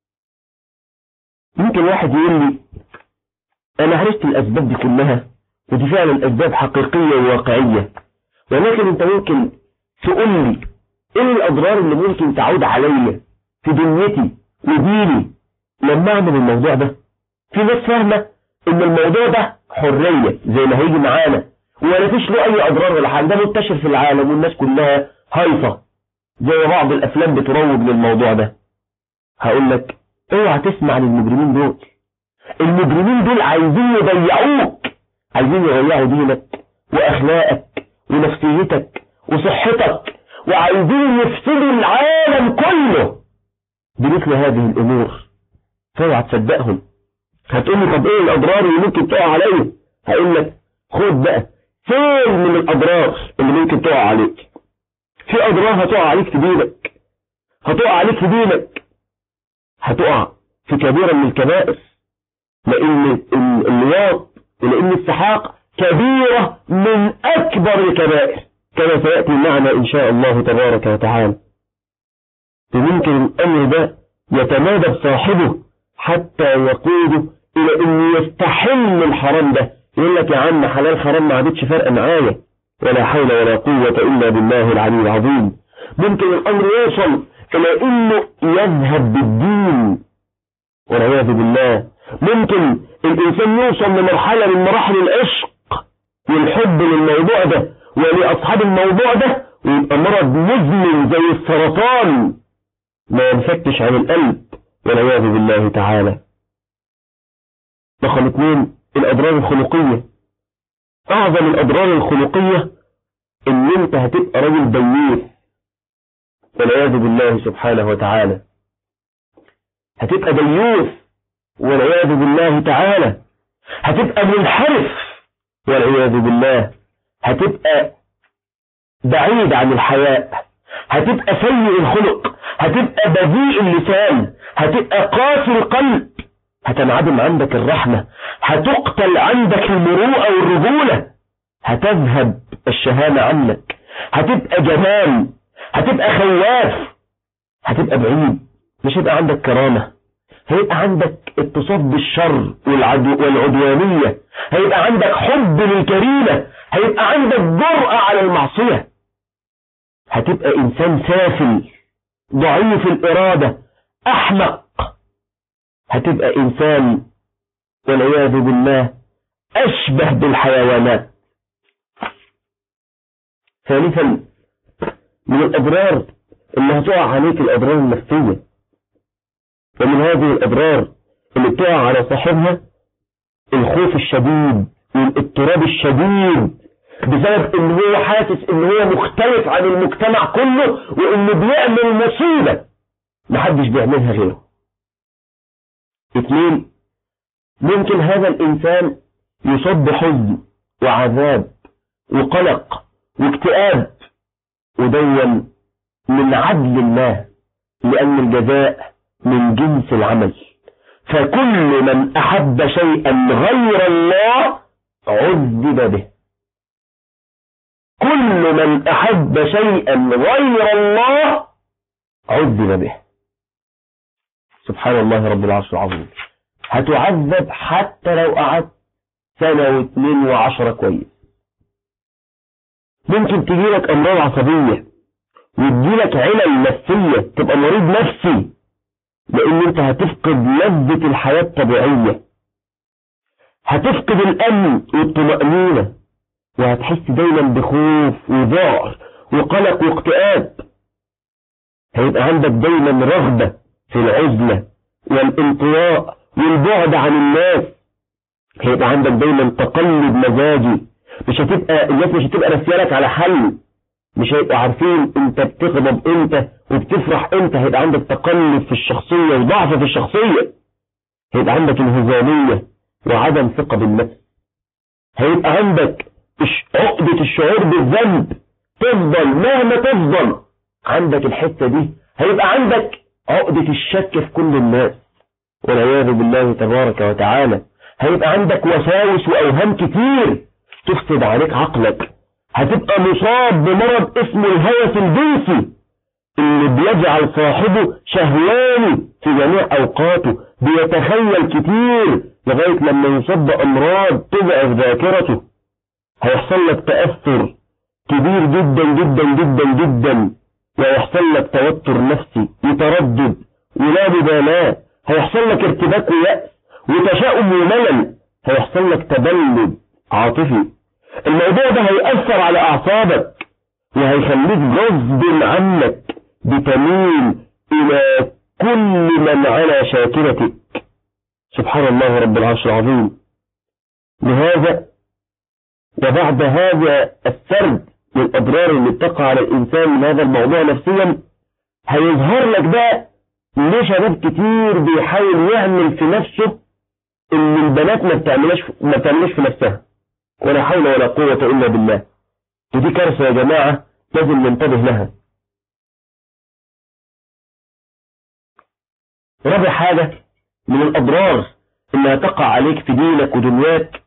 ممكن واحد يقول لي أنا عرفت الأسباب دي كلها ودي فعلا أسباب حقيقية وواقعية ولكن أنت ممكن تقول لي إيه الأضرار اللي ممكن تعود عليا في دنيتي وديني لما أعمل الموضوع ده في ناس فاهمة إن الموضوع ده حرية زي ما هيجي معانا ولا فيش له أي أضرار ولا حاجة ده منتشر في العالم والناس كلها هايصة زي بعض الأفلام بتروج للموضوع ده هقول لك اوعى تسمع للمجرمين دول المجرمين دول عايزين يضيعوك عايزين يضيعوا دينك وأخلاقك ونفسيتك وصحتك وعايزين يفسدوا العالم كله بمثل هذه الأمور فاوعى تصدقهم هتقول لي طب ايه الأضرار اللي ممكن تقع عليا هقول لك خد بقى فين من الأضرار اللي ممكن تقع عليك في أضرار هتقع عليك في دينك هتقع عليك في دينك هتقع في كبيرة من الكبائر لأن اللواط ولأن السحاق كبيرة من أكبر الكبائر كما سيأتي معنا إن شاء الله تبارك وتعالى وممكن الأمر ده يتمادى بصاحبه حتى يقوده إلى أن يستحل الحرام ده يقول لك يا عم حلال حرام ما عادتش فرق معايا ولا حول ولا قوة إلا بالله العلي العظيم ممكن الأمر يوصل إلى أنه يذهب بالدين والعياذ بالله ممكن الإنسان يوصل لمرحلة من مراحل العشق والحب للموضوع ده ولأصحاب الموضوع ده ويبقى مرض مزمن زي السرطان ما ينفتش عن القلب والعياذ بالله تعالى رقم اثنين الأضرار الخلقية أعظم الأضرار الخلقية إن أنت هتبقى راجل بيوت والعياذ بالله سبحانه وتعالى هتبقى ديوث والعياذ بالله تعالى هتبقى منحرف والعياذ بالله هتبقى بعيد عن الحياء هتبقى سيء الخلق هتبقى بذيء اللسان هتبقى قاسي القلب هتنعدم عندك الرحمة هتقتل عندك المروءة والرجولة هتذهب الشهامة عنك هتبقى جمال هتبقى خواف هتبقى بعيد مش هيبقى عندك كرامة هيبقى عندك اتصاف بالشر والعدو والعدوانية هيبقى عندك حب للكريمة هيبقى عندك جرأة على المعصية هتبقى إنسان سافل ضعيف الإرادة أحمق هتبقى إنسان والعياذ بالله أشبه بالحيوانات ثالثا من الأضرار اللي هتقع عليك الأضرار النفسية ومن هذه الأضرار اللي بتقع على صاحبها الخوف الشديد والاضطراب الشديد بسبب ان هو حاسس ان هو مختلف عن المجتمع كله وانه بيعمل مصيبة محدش بيعملها غيره اثنين ممكن هذا الانسان يصاب بحزن وعذاب وقلق واكتئاب ودون من عدل الله لأن الجزاء من جنس العمل فكل من أحب شيئا غير الله عذب به كل من أحب شيئا غير الله عذب به سبحان الله رب العرش العظيم هتعذب حتى لو قعدت سنة واثنين وعشرة كويس ممكن تجيلك أمراض عصبية وتجيلك علل نفسية تبقى مريض نفسي لأن أنت هتفقد لذة الحياة الطبيعية هتفقد الأمن والطمأنينة وهتحس دايما بخوف وذعر وقلق واكتئاب هيبقى عندك دايما رغبة في العزلة والانطواء والبعد عن الناس هيبقى عندك دايما تقلب مزاجي مش هتبقى الناس مش هتبقى رسيالك على حل مش هيبقوا عارفين انت بتغضب امتى وبتفرح امتى هيبقى عندك تقلب في الشخصية وضعف في الشخصية هيبقى عندك انهزامية وعدم ثقة بالنفس هيبقى عندك عقدة الشعور بالذنب تفضل مهما تفضل عندك الحتة دي هيبقى عندك عقدة الشك في كل الناس والعياذ بالله تبارك وتعالى هيبقى عندك وساوس وأوهام كتير تفسد عليك عقلك هتبقى مصاب بمرض اسمه الهوس الجنسي اللي بيجعل صاحبه شهواني في جميع أوقاته بيتخيل كتير لغاية لما يصاب بأمراض تضعف ذاكرته هيحصل لك تأثر كبير جدا جدا جدا جدا ويحصل لك توتر نفسي وتردد ولا مبالاة هيحصل لك ارتباك ويأس وتشاؤم وملل هيحصل لك تبلد عاطفي الموضوع ده هيأثر على أعصابك وهيخليك غصب عنك بتميل إلى كل من على شاكلتك سبحان الله رب العرش العظيم لهذا وبعد هذا السرد للأضرار اللي بتقع على الإنسان من هذا الموضوع نفسيا هيظهر لك بقى ليه شباب كتير بيحاول يعمل في نفسه ان البنات ما بتعملش ما بتعملش في نفسها ولا حول ولا قوة الا بالله ودي كارثة يا جماعة لازم ننتبه لها رابع حاجة من الأضرار إنها تقع عليك في دينك ودنياك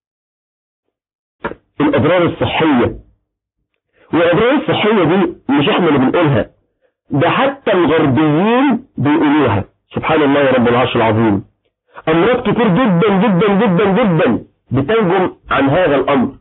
الأضرار الصحية والأضرار الصحية دي مش احنا اللي بنقولها ده حتى الغربيين بيقولوها سبحان الله يا رب العرش العظيم أمراض كتير جدا جدا جدا جدا بتنجم عن هذا الأمر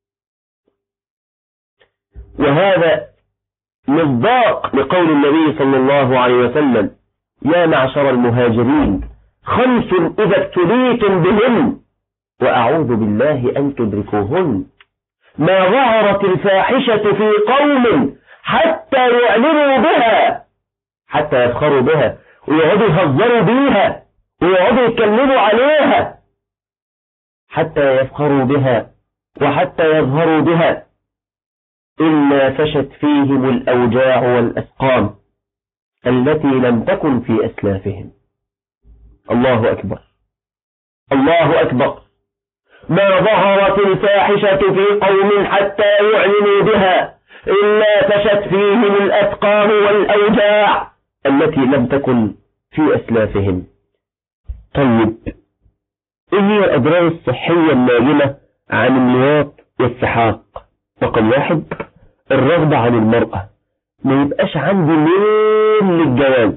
وهذا مصداق لقول النبي صلى الله عليه وسلم يا معشر المهاجرين خمس إذا ابتليتم بهن وأعوذ بالله أن تدركوهن ما ظهرت الفاحشة في قوم حتى يعلنوا بها حتى يفخروا بها ويقعدوا يهزروا بيها ويقعدوا يتكلموا عليها حتى يفخروا بها وحتى يظهروا بها إلا فشت فيهم الأوجاع والأسقام التي لم تكن في أسلافهم الله أكبر الله أكبر ما ظهرت الفاحشة في قوم حتى يعلنوا بها إلا فشت فيهم الأسقام والأوجاع التي لم تكن في أسلافهم طيب إيه هي الأضرار الصحية الناجمة عن اللواط والسحاق رقم واحد الرغبة عن المرأة ما يبقاش عندي ميل للجواز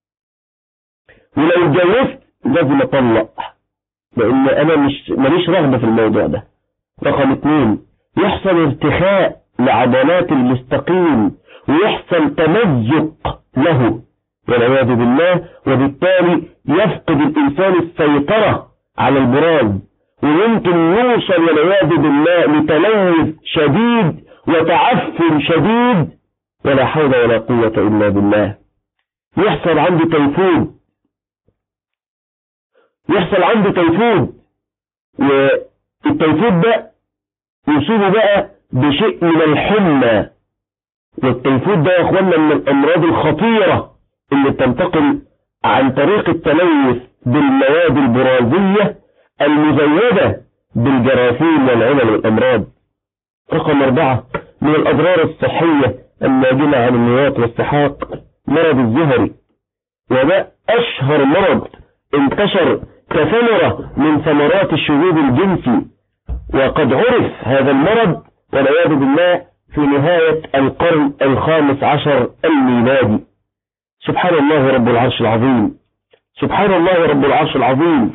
ولو اتجوزت لازم اطلق لان انا مش ماليش رغبة في الموضوع ده رقم اتنين يحصل ارتخاء لعضلات المستقيم ويحصل تمزق له والعياذ بالله وبالتالي يفقد الانسان السيطرة على البراز ويمكن يوصل والعياذ بالله لتلوث شديد وتعفن شديد ولا حول ولا قوة إلا بالله يحصل عندي تيفود يحصل عندي تيفود والتيفود ده يصيب بقى بشيء من الحمى والتيفود ده يا اخوانا من الامراض الخطيرة اللي بتنتقل عن طريق التلوث بالمواد البرازية المزودة بالجراثيم والعلل والامراض رقم اربعة من الاضرار الصحية الناجمة عن النواة والسحاق مرض الزهري وده اشهر مرض انتشر كثمرة من ثمرات الشذوذ الجنسي وقد عرف هذا المرض والعياذ بالله في نهاية القرن الخامس عشر الميلادي سبحان الله رب العرش العظيم سبحان الله رب العرش العظيم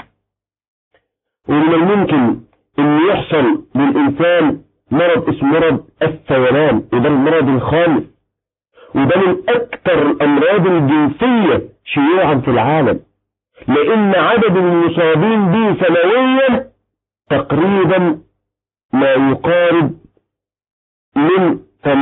ومن الممكن ان يحصل للإنسان مرض اسمه مرض الثولان وده المرض الخامس وده من أكثر الأمراض الجنسية شيوعا في العالم لأن عدد المصابين به سنويا تقريبا ما يقارب من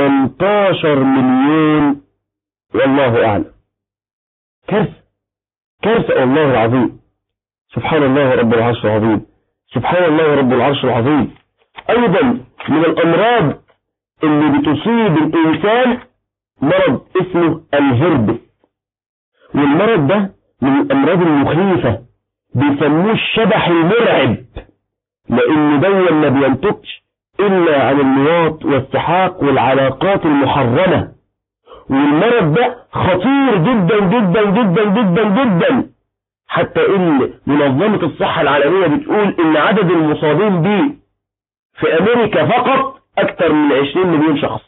18 مليون والله أعلم كارثة كارثة والله العظيم سبحان الله رب العرش العظيم سبحان الله رب العرش العظيم أيضا من الأمراض اللي بتصيب الإنسان مرض اسمه الهربس والمرض ده من الأمراض المخيفة بيسموه الشبح المرعب لأن دون ما بينتجش إلا عن اللواط والسحاق والعلاقات المحرمة والمرض ده خطير جدا جدا جدا جدا جدا حتى إن منظمة الصحة العالمية بتقول إن عدد المصابين به في أمريكا فقط أكثر من 20 مليون شخص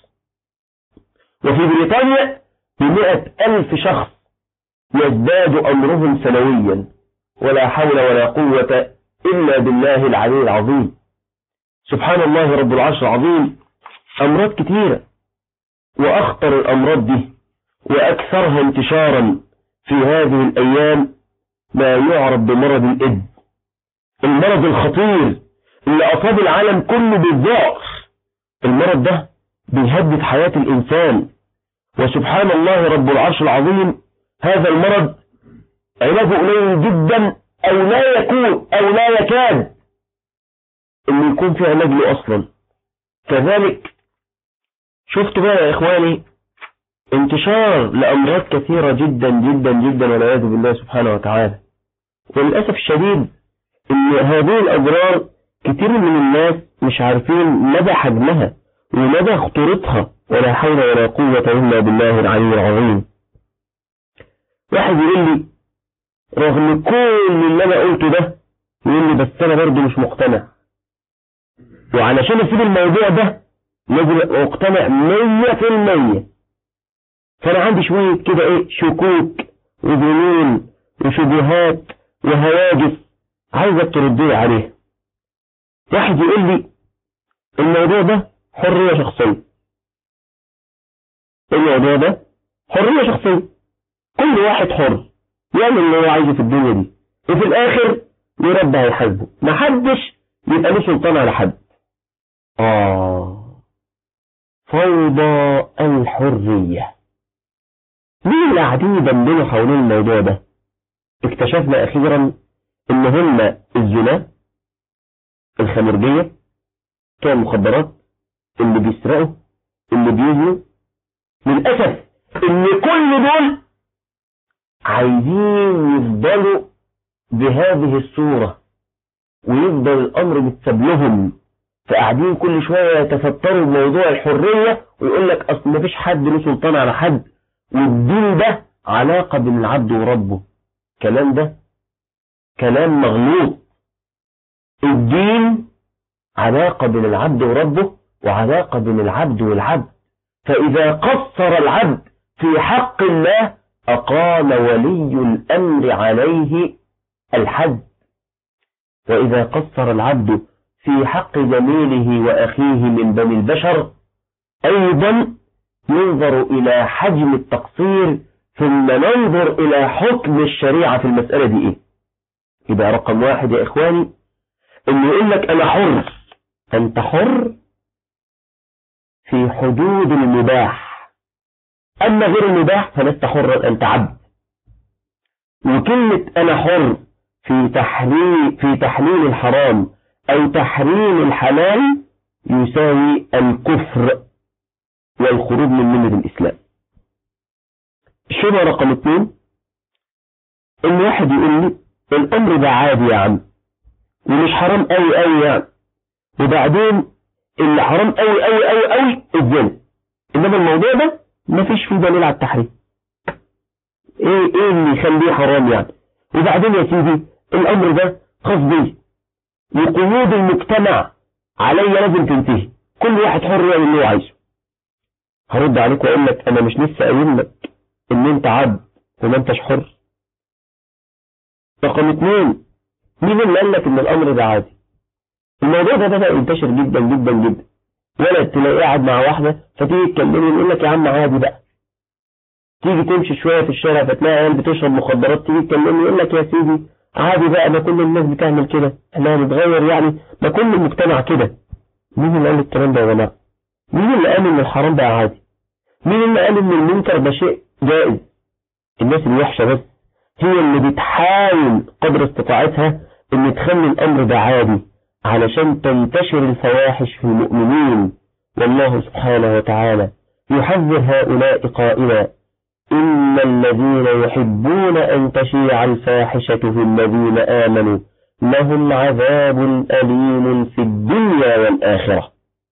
وفي بريطانيا بمئة ألف شخص يزداد أمرهم سنويا ولا حول ولا قوة إلا بالله العلي العظيم سبحان الله رب العرش العظيم أمراض كثيرة وأخطر الأمراض دي وأكثرها انتشارا في هذه الأيام ما يعرف بمرض الإد المرض الخطير اللي أصاب العالم كله بالذعر المرض ده بيهدد حياة الإنسان وسبحان الله رب العرش العظيم هذا المرض علاجه قليل جدا أو لا يكون أو لا يكاد إنه يكون في علاج له أصلا كذلك شفتوا بقى يا إخواني انتشار لأمراض كثيرة جدا جدا جدا والعياذ بالله سبحانه وتعالى وللأسف الشديد ان هذه الأضرار كتير من الناس مش عارفين مدى حجمها ومدى خطورتها ولا حول ولا قوة إلا بالله العلي العظيم واحد يقول لي رغم كل اللي أنا قلته ده يقول لي بس أنا برضه مش مقتنع وعلشان أسيب الموضوع ده لازم أبقى مقتنع مية في المية فأنا عندي شوية كده إيه شكوك وظنون وشبهات وهواجس عايزك تردي عليها واحد يقول لي الموضوع ده حرية شخصية الموضوع ده حرية شخصية كل واحد حر يعمل اللي هو عايزه في الدنيا دي وفي الآخر يربى هيحاسبه محدش يبقى له سلطان على حد آه فوضى الحرية مين اللي قاعدين يدندنوا حوالين الموضوع ده اكتشفنا أخيرا إن هم الزنا الخمرجية بتوع المخدرات اللي بيسرقوا اللي بيزنوا للأسف إن كل دول عايزين يفضلوا بهذه الصورة ويفضل الأمر متساب لهم فقاعدين كل شوية يتفطروا بموضوع الحرية ويقول لك أصل مفيش حد له سلطان على حد والدين ده علاقة بين العبد وربه الكلام ده كلام مغلوط الدين علاقة بين العبد وربه وعلاقة بين العبد والعبد فإذا قصر العبد في حق الله أقام ولي الأمر عليه الحد وإذا قصر العبد في حق زميله وأخيه من بني البشر أيضا ينظر إلى حجم التقصير ثم ننظر إلى حكم الشريعة في المسألة دي إيه يبقى رقم واحد يا إخواني إنه يقول لك أنا حر أنت حر في حدود المباح أما غير المباح فلست حرا أنت عبد وكلمة أنا حر في تحليل في تحليل الحرام أو تحريم الحلال يساوي الكفر والخروج من ملة الإسلام الشبهة رقم اثنين إن واحد يقول لي الأمر ده عادي يا عم ومش حرام قوي قوي يعني وبعدين اللي حرام قوي قوي قوي قوي الزنا إنما الموضوع ده مفيش فيه دليل على التحريم ايه ايه اللي يخليه حرام يعني وبعدين يا سيدي الامر ده خاص بي وقيود المجتمع عليا لازم تنتهي كل واحد حر يعمل اللي هو عايزه هرد عليك واقول لك انا مش لسه قايل لك ان انت عبد وما انتش حر رقم اتنين مين اللي قال لك ان الامر ده عادي الموضوع ده بدأ ينتشر جدا جدا جدا ولد تلاقيه قاعد مع واحدة فتيجي تكلمه يقول لك يا عم عادي بقى تيجي تمشي شوية في الشارع فتلاقي عيال بتشرب مخدرات تيجي تكلمه يقول لك يا سيدي عادي بقى ما كل الناس بتعمل كده احنا هنتغير يعني ما كل المجتمع كده مين اللي قال الكلام ده يا جماعة مين اللي قال ان الحرام بقى عادي مين اللي قال ان المنكر ده شيء جائز الناس الوحشة بس هي اللي بتحاول قدر استطاعتها ان تخلي الامر ده عادي علشان تنتشر الفواحش في المؤمنين والله سبحانه وتعالى يحذر هؤلاء قائلا إن الذين يحبون أن تشيع الفاحشة في الذين آمنوا لهم عذاب أليم في الدنيا والآخرة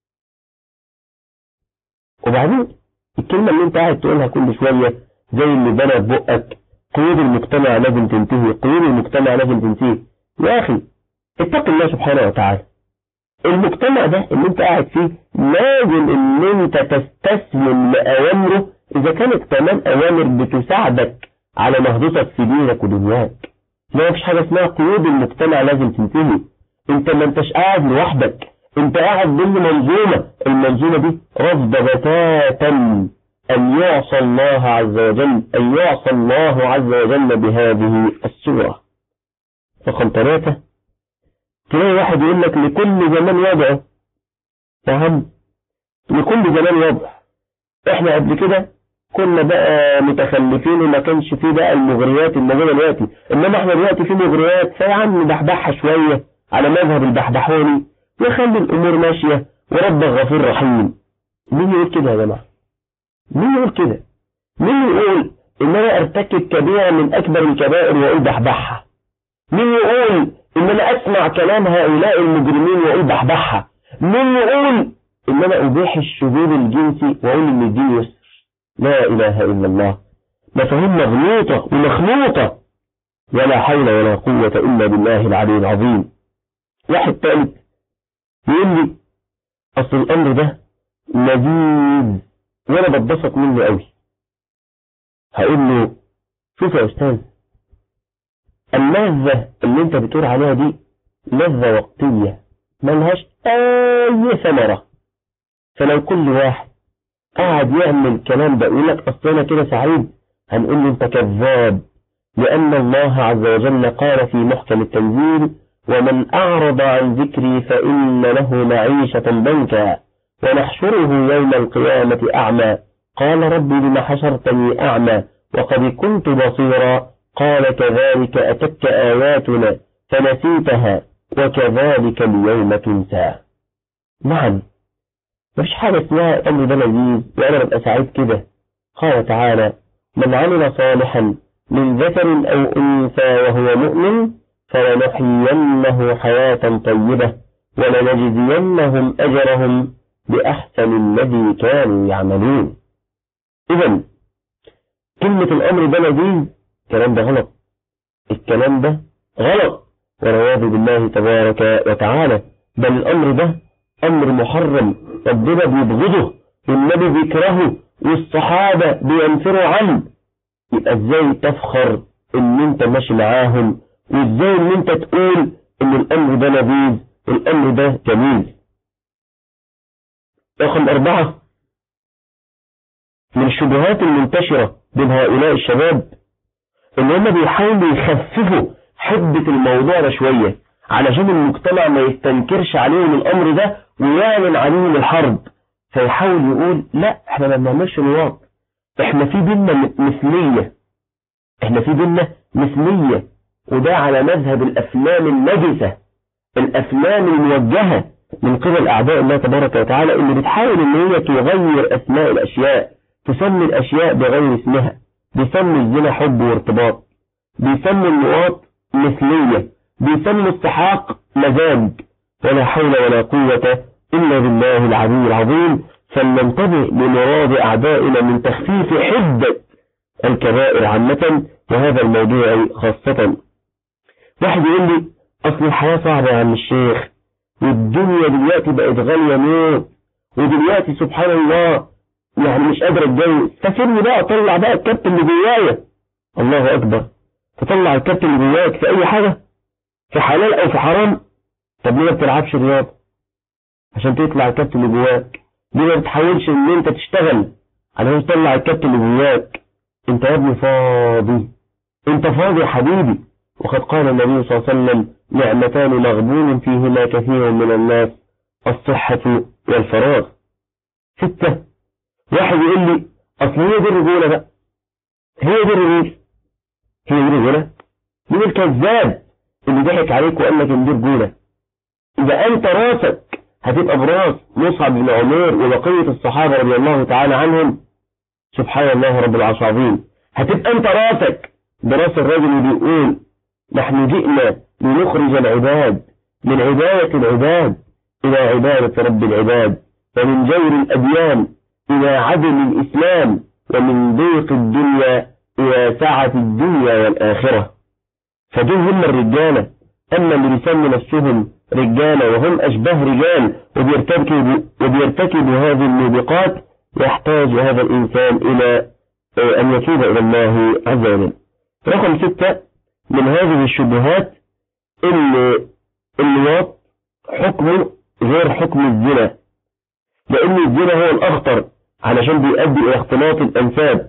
وبعدين الكلمة اللي انت قاعد تقولها كل شوية زي اللي بنى في بقك قيود المجتمع لازم تنتهي قيود المجتمع لازم تنتهي يا أخي اتق الله سبحانه وتعالى المجتمع ده اللي انت قاعد فيه لازم ان انت تستسلم لأوامره اذا كانت كمان اوامر بتساعدك على نهضتك في دينك ودنياك ما فيش حاجة اسمها قيود المجتمع لازم تنتهي انت ما انتش قاعد لوحدك انت قاعد ضمن منظومة المنظومة دي رفض بتاتا ان يعصى الله عز وجل ان يعصى الله عز وجل بهذه السورة رقم ثلاثة تلاقي واحد يقول لك لكل زمان وضعه فهم لكل زمان وضع احنا قبل كده كنا بقى متخلفين وما كانش فيه بقى المغريات الموجودة دلوقتي انما احنا دلوقتي في مغريات فيا عم نبحبحها شوية على مذهب البحبحوني وخلي الامور ماشية وربك غفور رحيم مين يقول كده يا جماعة مين يقول كده مين يقول ان انا ارتكب كبيرة من اكبر الكبائر واقول بحبحها مين يقول ان انا اسمع كلام هؤلاء المجرمين واقول بحبحها مين يقول ان انا ابيح الشذوذ الجنسي واقول ان الدين يسر لا اله الا الله مفاهيم مغلوطة ومخلوطة ولا حول ولا قوة الا بالله العلي العظيم واحد ثالث يقول لي اصل الامر ده لذيذ وانا بتبسط منه قوي هقول له شوف يا استاذ اللذة اللي انت بتقول عليها دي لذة وقتية ملهاش اي ثمرة فلو كل واحد قاعد يعمل كلام ده يقول لك اصل انا كده سعيد هنقول له انت كذاب لان الله عز وجل قال في محكم التنزيل ومن اعرض عن ذكري فان له معيشة ضنكا ونحشره يوم القيامة اعمى قال ربي لم حشرتني اعمى وقد كنت بصيرا قال كذلك أتتك آياتنا فنسيتها وكذلك اليوم تنسى نعم مفيش حاجة اسمها الأمر ده لذيذ وأنا ببقى سعيد كده قال تعالى من عمل صالحا من ذكر أو أنثى وهو مؤمن فلنحيينه حياة طيبة ولنجزينهم أجرهم بأحسن الذي كانوا يعملون إذا كلمة الأمر ده لذيذ الكلام ده غلط الكلام ده غلط والعياذ بالله تبارك وتعالى بل الأمر ده أمر محرم ربنا بيبغضه والنبي بيكرهه والصحابة بينفروا عنه يبقى ازاي تفخر ان انت ماشي معاهم وازاي ان انت تقول ان الامر ده لذيذ والامر ده جميل رقم اربعة من الشبهات المنتشرة بين هؤلاء الشباب ان هم بيحاولوا يخففوا حدة الموضوع ده شوية علشان المجتمع ما يستنكرش عليهم الامر ده ويعلن عليهم الحرب فيحاول يقول لا احنا ما بنعملش نواط احنا في بينا مثلية احنا في بينا مثلية وده على مذهب الافلام النجسة الافلام الموجهة من قبل اعداء الله تبارك وتعالى اللي بتحاول ان هي تغير اسماء الاشياء تسمي الاشياء بغير اسمها بيسمي الزنا حب وارتباط بيسمي النواط مثلية بيسمي السحاق مزاج ولا حول ولا قوة إلا بالله العلي العظيم فلننتبه لمراد أعدائنا من تخفيف حدة الكبائر عامة وهذا الموضوع خاصة واحد يقول لي أصل الحياة صعبة يا عم الشيخ والدنيا دلوقتي بقت غالية موت ودلوقتي سبحان الله يعني مش قادر اتجوز فسيبني بقى اطلع بقى الكابت اللي جوايا الله اكبر تطلع الكابت اللي جواك في اي حاجة في حلال او في حرام طب ليه ما بتلعبش رياضة عشان تطلع الكابت اللي جواك ليه ما بتحاولش ان انت تشتغل علشان تطلع الكابت اللي جواك انت يا ابني فاضي انت فاضي يا حبيبي وقد قال النبي صلى الله عليه وسلم نعمتان مغبون فيهما كثير من الناس الصحة والفراغ ستة واحد يقول لي اصل هي دي الرجولة بقى هي دي الرجولة هي دي الرجولة مين الكذاب اللي ضحك عليك وقال لك ان دي رجولة اذا انت راسك هتبقى براس مصعب بن عمير وبقية الصحابة رضي الله تعالى عنهم سبحان الله رب العرش العظيم هتبقى انت راسك براس الراجل اللي بيقول نحن جئنا لنخرج العباد من عبادة العباد إلى عبادة رب العباد ومن جور الأديان إلى عدل الإسلام ومن ضيق الدنيا إلى سعة الدنيا والآخرة فدول هم الرجالة أما اللي بيسموا نفسهم رجالة وهم أشبه رجال وبيرتكبوا, وبيرتكبوا هذه الموبقات يحتاج هذا الإنسان إلى أن يتوب إلى الله عز وجل رقم ستة من هذه الشبهات ان اللواط حكمه غير حكم الزنا لأن الزنا هو الأخطر علشان بيؤدي إلى اختلاط الأنساب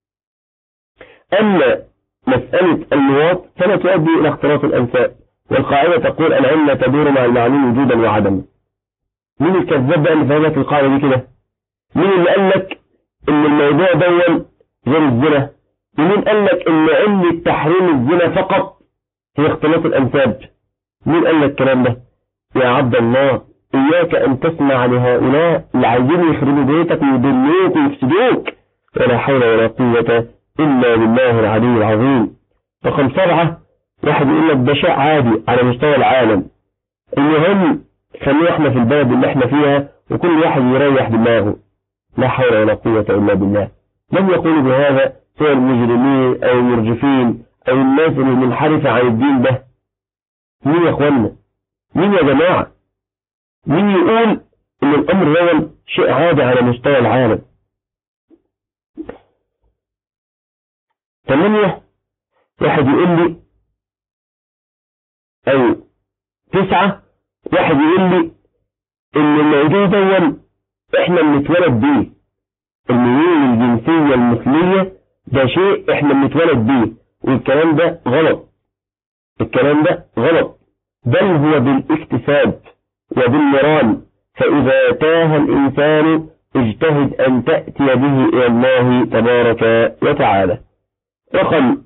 أما مسألة اللواط فلا تؤدي إلى اختلاط الأنساب والقاعدة تقول العلة تدور مع المعلوم وجودا وعدما مين الكذاب بقى اللي فهمت القاعدة دي كده مين اللي قال لك ان الموضوع دون غير الزنا ومين قال لك ان علة تحريم الزنا فقط هي اختلاط الأنساب مين قال لك الكلام ده يا عبد الله إياك أن تسمع لهؤلاء اللي عايزين يخربوا بيتك ويضلوك ويفسدوك ولا حول ولا قوة إلا بالله العلي العظيم رقم سبعة واحد يقول لك ده شيء عادي على مستوى العالم المهم خلينا احنا في البلد اللي احنا فيها وكل واحد يريح دماغه لا حول ولا قوة إلا بالله لم يقولوا بهذا سوى المجرمين أو المرجفين أو الناس اللي منحرفة عن الدين ده مين يا اخوانا مين يا جماعة مين يقول ان الامر ده شيء عادي على مستوى العالم ثمانية واحد يقول لي او تسعة واحد يقول لي ان الموضوع ده احنا بنتولد بيه الميول الجنسية المثلية ده شيء احنا بنتولد بيه والكلام ده غلط الكلام ده غلط بل هو بالاكتساب وبالمران فإذا تاه الإنسان اجتهد أن تأتي به إلى الله تبارك وتعالى رقم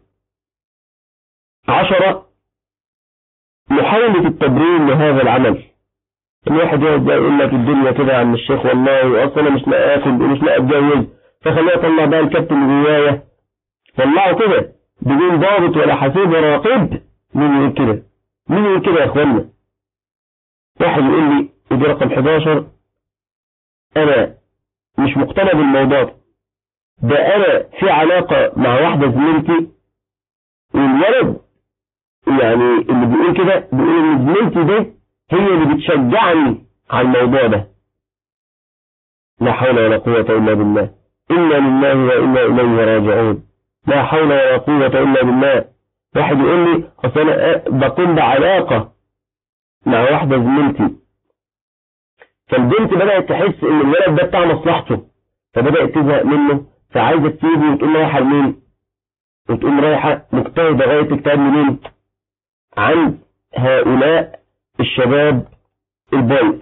عشرة محاولة التبرير لهذا العمل الواحد يقعد يقول لك الدنيا كده يا عم الشيخ والله اصلا مش لاقي اكل ومش لاقي اتجوز فخليني اطلع بقى الكابتن اللي جوايا طلعه كده بدون ضابط ولا حسيب ولا رقيب مين يقول كده مين يقول كده يا اخوانا واحد يقول لي ودي رقم 11 انا مش مقتنع بالموضوع ده ده انا في علاقة مع واحدة زميلتي والولد يعني اللي بيقول كده بيقول ان زميلتي دي هي اللي بتشجعني على الموضوع ده لا حول ولا قوة إلا بالله إنا لله وإنا إليه راجعون لا حول ولا قوة إلا بالله واحد يقول لي أصل أنا بكون بعلاقة مع واحدة زميلتي فالبنت بدأت تحس إن الولد ده بتاع مصلحته فبدأت تزهق منه فعايزة تسيبه وتقوم رايحة لمين؟ وتقوم رايحة مجتهدة غاية تجتهد منين؟ عند هؤلاء الشباب البايظ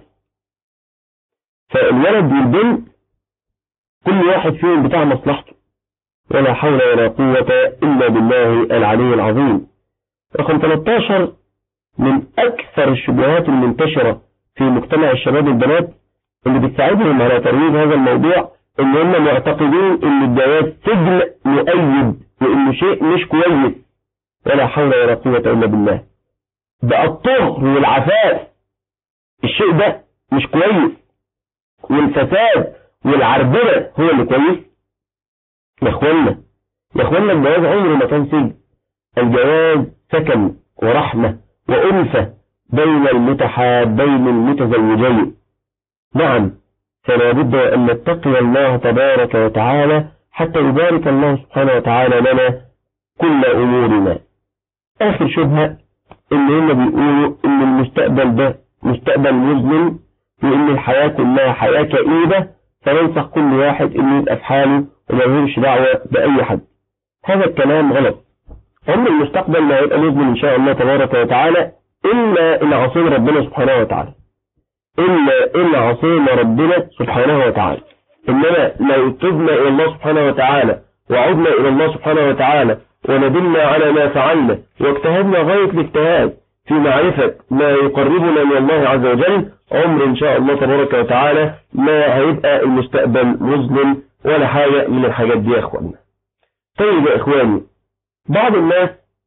فالولد والبنت كل واحد فيهم بتاع مصلحته ولا حول ولا قوة إلا بالله العلي العظيم رقم 13 من أكثر الشبهات المنتشرة في مجتمع الشباب البنات اللي بتساعدهم على ترويج هذا الموضوع ان هم معتقدين ان الجواز سجن مؤيد وانه شيء مش كويس ولا حول ولا قوة الا بالله بقى الطهر والعفاف الشيء ده مش كويس والفساد والعربلة هو اللي كويس يا اخوانا يا اخوانا الجواز عمره ما كان سجن الجواز سكن ورحمة وألفة بين المتحابين المتزوجين نعم فلا بد أن نتقي الله تبارك وتعالى حتى يبارك الله سبحانه وتعالى لنا كل أمورنا آخر شبهة إن هم بيقولوا إن المستقبل ده مستقبل مظلم وإن الحياة كلها حياة كئيبة فينصح كل واحد إنه يبقى في حاله وما يهمش دعوة بأي حد هذا الكلام غلط عمر المستقبل ما هيبقى مظلم إن شاء الله تبارك وتعالى إلا إن عصينا ربنا سبحانه وتعالى إلا إن عصينا ربنا سبحانه وتعالى إنما لو تبنا إلى الله سبحانه وتعالى وعدنا إلى الله سبحانه وتعالى وندلنا على ما فعلنا واجتهدنا غاية الاجتهاد في معرفة ما يقربنا من الله عز وجل عمر إن شاء الله تبارك وتعالى ما هيبقى المستقبل مظلم ولا حاجة من الحاجات دي يا إخواننا طيب يا إخواني بعض الناس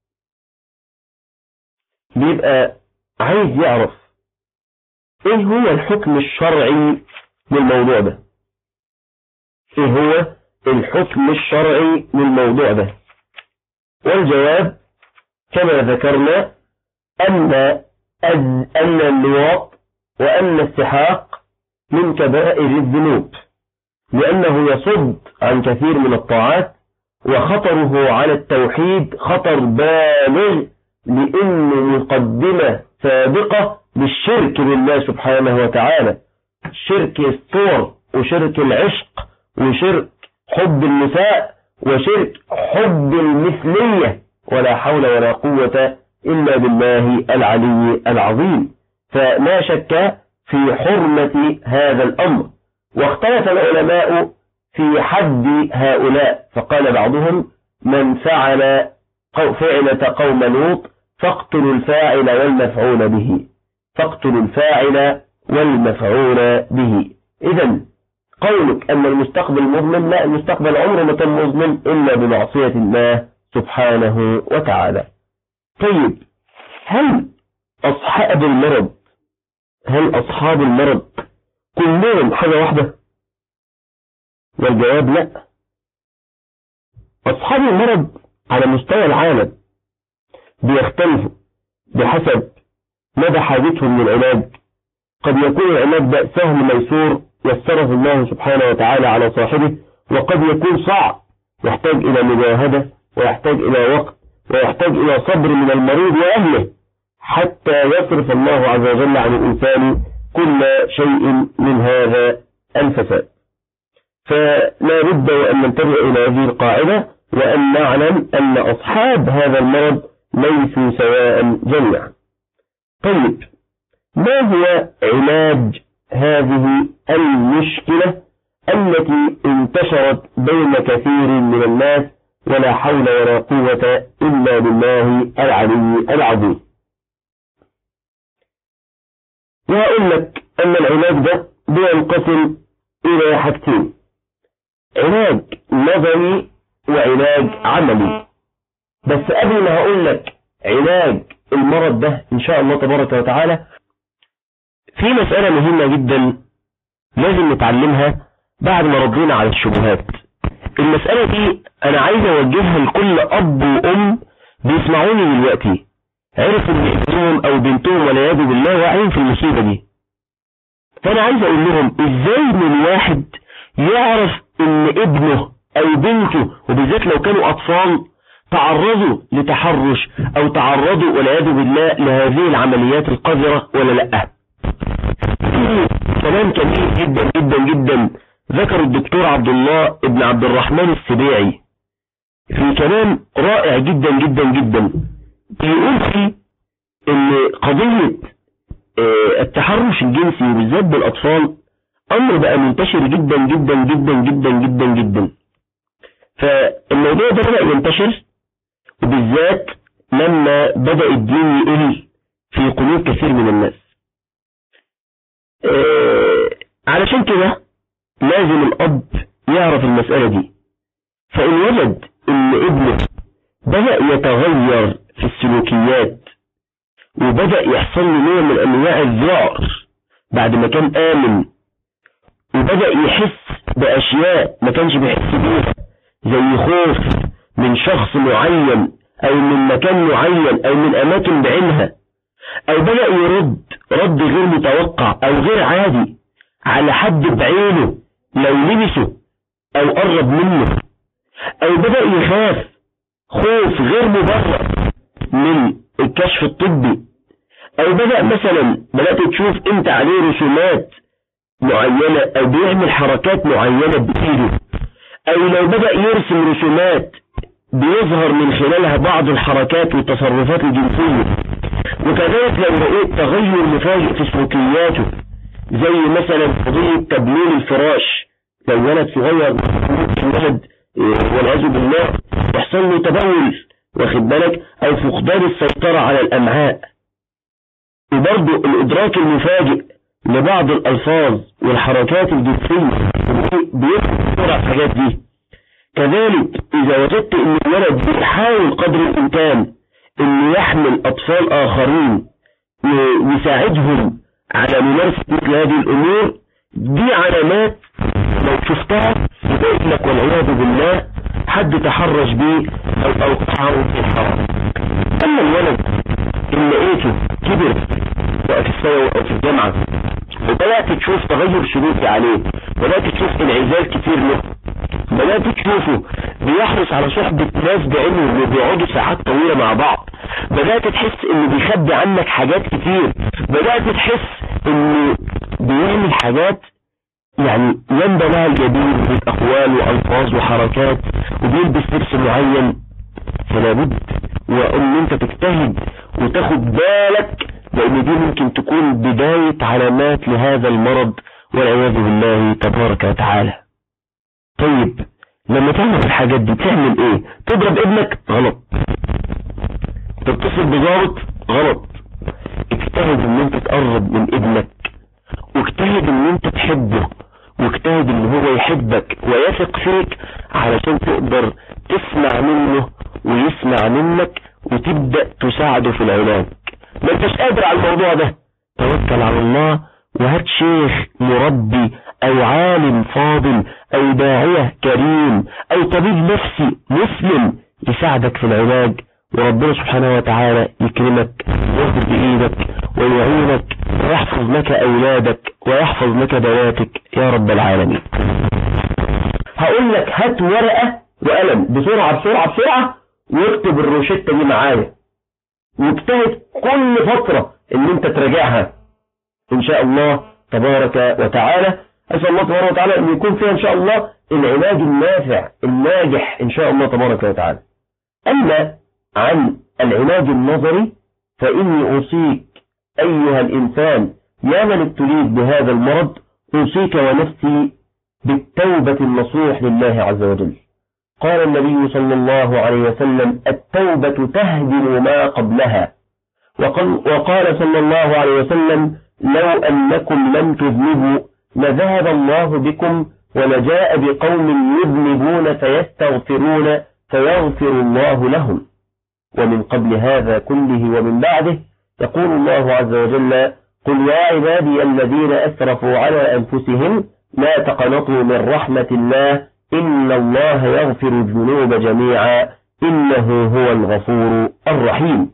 بيبقى عايز يعرف ايه هو الحكم الشرعي للموضوع ده ايه هو الحكم الشرعي للموضوع ده والجواب كما ذكرنا أن أن اللواط وأن السحاق من كبائر الذنوب لأنه يصد عن كثير من الطاعات وخطره على التوحيد خطر بالغ لأنه مقدمة سابقة للشرك بالله سبحانه وتعالى شرك الصور وشرك العشق وشرك حب النساء وشرك حب المثلية ولا حول ولا قوة إلا بالله العلي العظيم فلا شك في حرمة هذا الأمر واختلف العلماء في حد هؤلاء فقال بعضهم من فعل فعلة قوم لوط فاقتلوا الفاعل والمفعول به فاقتلوا الفاعل والمفعول به إذا قولك أن المستقبل مظلم لا المستقبل عمره ما كان مظلم إلا بمعصية الله سبحانه وتعالى طيب هل أصحاب المرض هل أصحاب المرض كلهم حاجة واحدة والجواب لا أصحاب المرض على مستوى العالم بيختلفوا بحسب مدى حاجتهم للعلاج قد يكون العلاج ده سهل ميسور يسره الله سبحانه وتعالى على صاحبه وقد يكون صعب يحتاج إلى مجاهدة ويحتاج إلى وقت ويحتاج إلى صبر من المريض وأهله حتى يصرف الله عز وجل عن الإنسان كل شيء من هذا الفساد فلا بد وأن ننتبه إلى هذه القاعدة وأن نعلم أن أصحاب هذا المرض ليسوا سواء جميعا طيب ما هو علاج هذه المشكلة التي انتشرت بين كثير من الناس ولا حول ولا قوة إلا بالله العلي العظيم وأقول لك أن العلاج ده بينقسم إلى حاجتين علاج نظري وعلاج عملي بس قبل ما هقول لك علاج المرض ده إن شاء الله تبارك وتعالى في مسألة مهمة جدا لازم نتعلمها بعد ما ردينا على الشبهات المسألة دي أنا عايز أوجهها لكل أب وأم بيسمعوني دلوقتي عرفوا إن ابنهم أو بنتهم والعياذ بالله واقعين في المصيبة دي فأنا عايز أقول لهم إزاي من واحد يعرف إن ابنه أو بنته وبالذات لو كانوا أطفال تعرضوا لتحرش أو تعرضوا والعياذ بالله لهذه العمليات القذرة ولا لأ كلام كبير جدا جدا جدا ذكر الدكتور عبد الله ابن عبد الرحمن السبيعي في كلام رائع جدا جدا جدا بيقول فيه ان قضية التحرش الجنسي وبالذات بالاطفال امر بقى منتشر جدا جدا جدا جدا جدا جدا فالموضوع ده بدأ ينتشر وبالذات لما بدأ الدين يقل في قلوب كثير من الناس علشان كده لازم الأب يعرف المسألة دي فإن وجد إن ابنه بدأ يتغير في السلوكيات وبدأ يحصل له نوع من أنواع الذعر بعد ما كان آمن وبدأ يحس بأشياء ما كانش بيحس بيها زي خوف من شخص معين أو من مكان معين أو من أماكن بعينها أو بدأ يرد رد غير متوقع أو غير عادي على حد بعينه لو لبسه أو قرب منه أو بدأ يخاف خوف غير مبرر من الكشف الطبي أو بدأ مثلا بدأت تشوف أنت عليه رسومات معينة أو بيعمل حركات معينة بإيده أو لو بدأ يرسم رسومات بيظهر من خلالها بعض الحركات والتصرفات الجنسية وكذلك لو رأيت تغير مفاجئ في سلوكياته زي مثلا قضية تبليل الفراش لو ولد صغير ولد والعياذ بالله يحصل له تبول واخد بالك او فقدان السيطرة على الامعاء وبرضه الادراك المفاجئ لبعض الالفاظ والحركات الجنسية بيفهم بسرعة الحاجات دي كذلك اذا وجدت ان الولد بيحاول قدر الامكان انه يحمل اطفال اخرين ويساعدهم على ممارسة مثل هذه الامور دي علامات لو شفتها يبقى لك والعياذ بالله حد تحرش بيه او اوقعه في الحرام اما الولد اللي لقيته كبر بقى في الثانوي او في الجامعة وبدأت تشوف تغير سلوكي عليه بدأت تشوف انعزال كتير له بدأت تشوفه بيحرص على صحبة ناس بعينهم وبيقعدوا ساعات طويلة مع بعض بدأت تحس انه بيخبي عنك حاجات كتير بدأت تحس انه بيعمل حاجات يعني ينبى لها الجديد من اقوال والفاظ وحركات وبيلبس لبس معين فلا بد وان انت تجتهد وتاخد بالك لان دي ممكن تكون بداية علامات لهذا المرض والعياذ بالله تبارك وتعالى طيب لما تعمل الحاجات دي تعمل ايه تضرب ابنك غلط تتصل بضابط غلط اجتهد ان انت تقرب من ابنك واجتهد ان انت تحبه واجتهد ان هو يحبك ويثق فيك علشان تقدر تسمع منه ويسمع منك وتبدأ تساعده في العلاج ما انتش قادر على الموضوع ده توكل على الله وهات شيخ مربي او عالم فاضل او داعية كريم او طبيب نفسي مسلم يساعدك في العلاج وربنا سبحانه وتعالى يكرمك وياخد بإيدك ويعينك ويحفظ لك أولادك ويحفظ لك بناتك يا رب العالمين هقول لك هات ورقة وقلم بسرعة بسرعة بسرعة واكتب الروشتة دي معايا واجتهد كل فترة ان انت تراجعها ان شاء الله تبارك وتعالى اسأل الله تبارك وتعالى ان يكون فيها ان شاء الله العلاج النافع الناجح ان شاء الله تبارك وتعالى اما عن العلاج النظري فاني اوصيك ايها الانسان يا من ابتليت بهذا المرض اوصيك ونفسي بالتوبة النصوح لله عز وجل قال النبي صلى الله عليه وسلم التوبة تهدم ما قبلها وقال صلى الله عليه وسلم لو أنكم لم تذنبوا لذهب الله بكم ولجاء بقوم يذنبون فيستغفرون فيغفر الله لهم ومن قبل هذا كله ومن بعده يقول الله عز وجل قل يا عبادي الذين أسرفوا على أنفسهم لا تقنطوا من رحمة الله إن الله يغفر الذنوب جميعا إنه هو الغفور الرحيم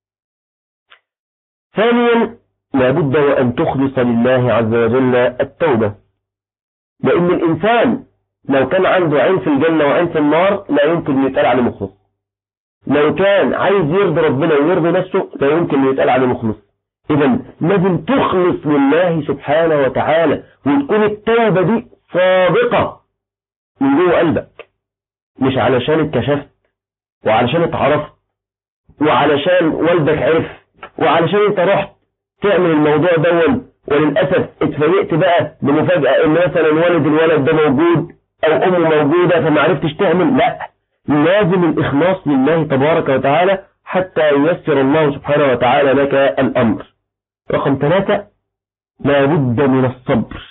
ثانيا لا بد وأن تخلص لله عز وجل التوبة لأن الإنسان لو كان عنده عين في الجنة وعين في النار لا يمكن يتقال عليه مخلص لو كان عايز يرضي ربنا ويرضي نفسه لا يمكن يتقال عليه مخلص إذا لازم تخلص لله سبحانه وتعالى وتكون التوبة دي صادقة من جوه قلبك مش علشان اتكشفت وعلشان اتعرفت وعلشان والدك عرف وعلشان انت رحت تعمل الموضوع دون وللأسف اتفاجئت بقى بمفاجأة ان مثلا والد الولد ده موجود او امه موجودة فما عرفتش تعمل لا لازم الاخلاص لله تبارك وتعالى حتى ييسر الله سبحانه وتعالى لك الامر رقم ثلاثة لابد من الصبر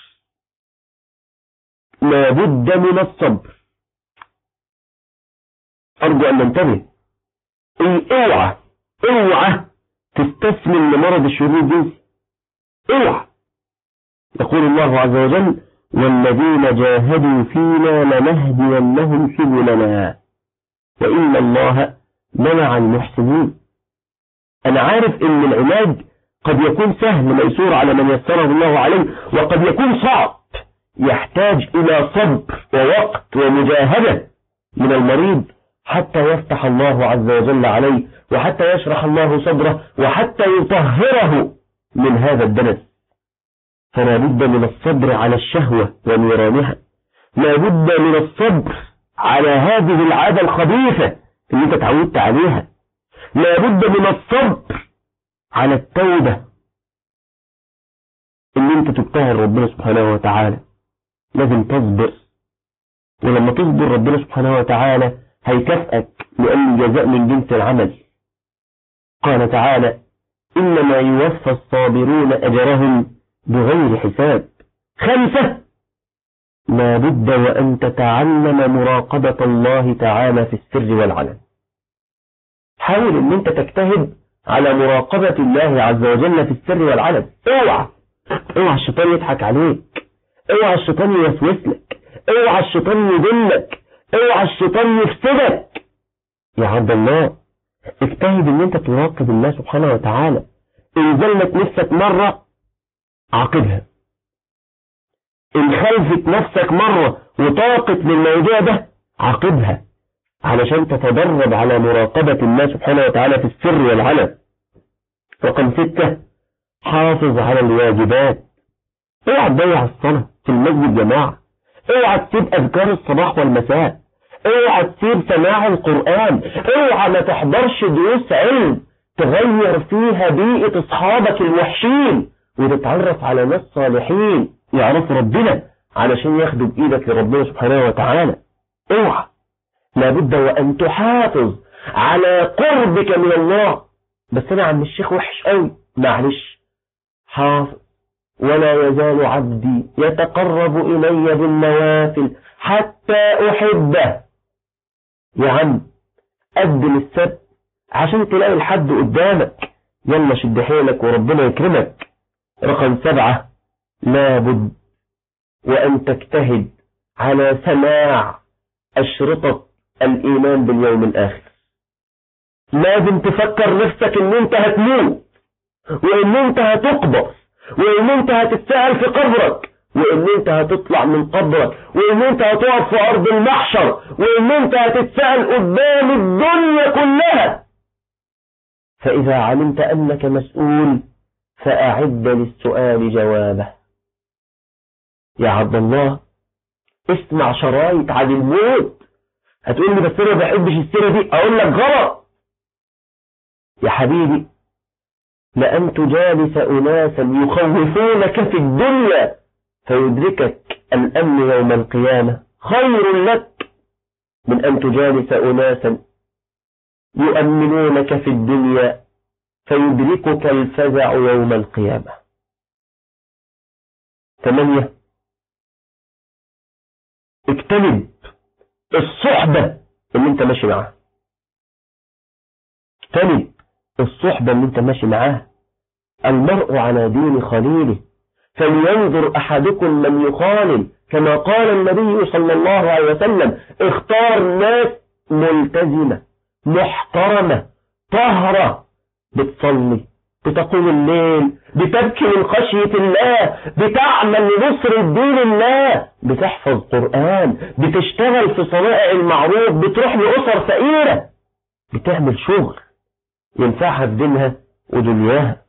لابد من الصبر أرجو أن ننتبه إيه اوعى اوعى تستسلم لمرض الشرور الجنسي اوعى يقول الله عز وجل والذين جاهدوا فينا لنهدينهم سبلنا وإن الله منع المحسنين أنا عارف إن العلاج قد يكون سهل ميسور على من يسره الله عليه وقد يكون صعب يحتاج إلى صبر ووقت ومجاهدة من المريض حتى يفتح الله عز وجل عليه وحتى يشرح الله صدره وحتى يطهره من هذا الدنس فلا بد من الصبر على الشهوة ونيرانها لا بد من الصبر على هذه العادة الخبيثة اللي انت تعودت عليها لا بد من الصبر على التوبة اللي انت تبتهل ربنا سبحانه وتعالى لازم تصبر ولما تصبر ربنا سبحانه وتعالى هيكافئك لأن الجزاء من جنس العمل قال تعالى إنما يوفى الصابرون أجرهم بغير حساب خمسة لا بد وأن تتعلم مراقبة الله تعالى في السر والعلن حاول ان انت تجتهد على مراقبة الله عز وجل في السر والعلن اوعى اوعى الشيطان يضحك عليك اوعى الشيطان يوسوس لك اوعى الشيطان يدلك اوعى الشيطان يفسدك يا عبد الله اجتهد ان انت تراقب الله سبحانه وتعالى ان زلت نفسك مرة عاقبها ان خلفت نفسك مرة وطاقت للموضوع ده عاقبها علشان تتدرب على مراقبة الله سبحانه وتعالى في السر والعلن رقم ستة حافظ على الواجبات اوعى تضيع الصلاة في المسجد جماعة اوعى تسيب اذكار الصباح والمساء اوعى تسيب سماع القرآن اوعى ما تحضرش دروس علم تغير فيها بيئة اصحابك الوحشين وتتعرف على ناس صالحين يعرفوا ربنا علشان ياخدوا بايدك لربنا سبحانه وتعالى اوعى لابد وان تحافظ على قربك من الله بس انا عم الشيخ وحش قوي معلش حافظ ولا يزال عبدي يتقرب إلي بالنوافل حتى أحبه يا عم قدم السبت عشان تلاقي الحد قدامك يلا شد حيلك وربنا يكرمك رقم سبعة لابد وأن تجتهد على سماع أشرطة الإيمان باليوم الآخر لازم تفكر نفسك ان انت هتموت وان انت هتقبض وان انت هتتسأل في قبرك وان انت هتطلع من قبرك وان انت هتقف في ارض المحشر وان انت هتتسأل قدام الدنيا كلها فاذا علمت انك مسؤول فاعد للسؤال جوابه يا عبد الله اسمع شرايط عن الموت هتقول لي بس انا ما بحبش السيره دي اقول لك غلط يا حبيبي لأن تجالس أناسا يخوفونك في الدنيا فيدركك الأمن يوم القيامة خير لك من أن تجالس أناسا يؤمنونك في الدنيا فيدركك الفزع يوم القيامة ثمانية اجتنب الصحبة اللي انت ماشي معاها اجتنب الصحبة اللي انت ماشي معاها المرء على دين خليله فلينظر أحدكم من يخالل كما قال النبي صلى الله عليه وسلم اختار ناس ملتزمة محترمة طهرة بتصلي بتقوم الليل بتبكي من خشية الله بتعمل لنصر الدين الله بتحفظ قرآن بتشتغل في صنائع المعروف بتروح لأسر فقيرة بتعمل شغل ينفعها في دينها ودنياها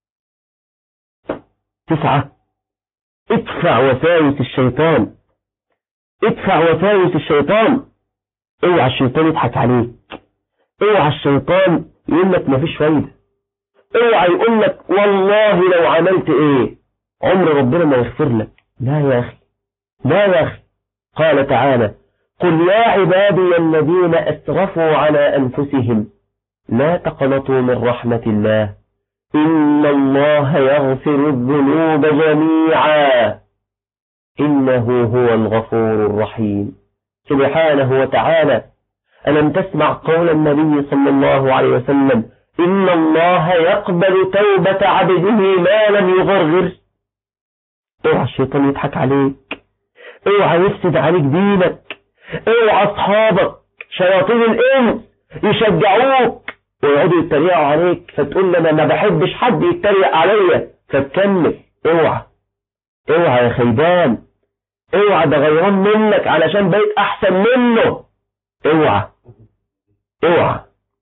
تسعة ادفع وساوس الشيطان ادفع وساوس الشيطان اوعى الشيطان يضحك عليك اوعى الشيطان يقول لك مفيش فايدة اوعى يقول لك والله لو عملت ايه عمر ربنا ما يغفر لك لا يا اخي لا يا اخي قال تعالى قل يا عبادي الذين اسرفوا على انفسهم لا تقنطوا من رحمة الله إن الله يغفر الذنوب جميعا إنه هو الغفور الرحيم سبحانه وتعالى ألم تسمع قول النبي صلى الله عليه وسلم إن الله يقبل توبة عبده ما لم يغرغر اوعى الشيطان يضحك عليك اوعى يفسد عليك دينك اوعى اصحابك شياطين الانس يشجعوك ويقعدوا يتريقوا عليك فتقول لي انا ما بحبش حد يتريق عليا فتكمل اوعى اوعى يا خيبان اوعى ده غيران منك علشان بقيت احسن منه اوعى اوعى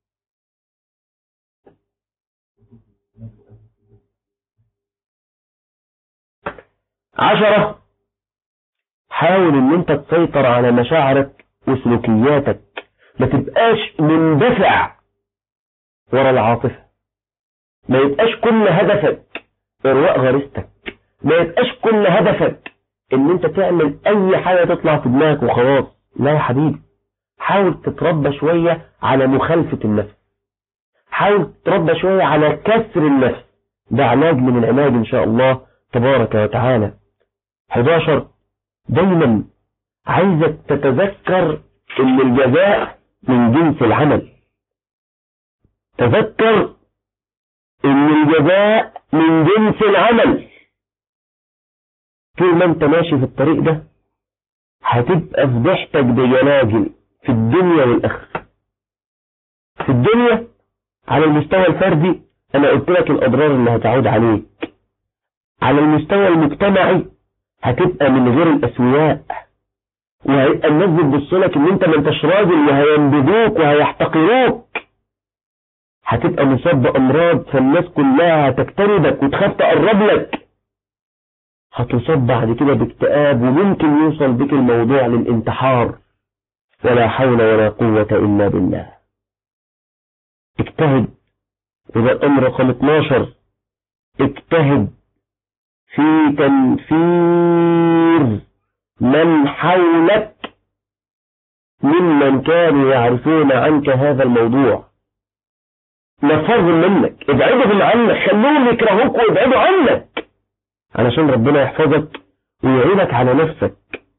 عشرة حاول ان انت تسيطر على مشاعرك وسلوكياتك ما تبقاش مندفع ورا العاطفة ما يبقاش كل هدفك إرواء غريزتك ما يبقاش كل هدفك ان انت تعمل اي حاجة تطلع في دماغك وخلاص لا يا حبيبي حاول تتربى شوية على مخالفة النفس حاول تتربى شوية على كسر النفس ده علاج من العلاج ان شاء الله تبارك وتعالى 11 دايما عايزك تتذكر ان الجزاء من جنس العمل تذكر ان الجزاء من جنس العمل طول ما انت ماشي في الطريق ده هتبقى فضحتك بجلاجل في الدنيا والآخرة في الدنيا على المستوى الفردي انا قلت لك الاضرار اللي هتعود عليك على المستوى المجتمعي هتبقى من غير الاسوياء وهيبقى الناس بتبص لك ان انت ما انتش راجل وهينبذوك وهيحتقروك هتبقى مصاب بامراض فالناس كلها هتجتنبك وتخاف تقرب لك هتصاب بعد كده باكتئاب وممكن يوصل بك الموضوع للانتحار ولا حول ولا قوة إلا بالله اجتهد وده الأمر رقم 12 اجتهد في تنفير من حولك ممن كانوا يعرفون عنك هذا الموضوع نفرهم منك ابعدهم عنك خلوهم يكرهوك ويبعدوا عنك علشان ربنا يحفظك ويعينك على نفسك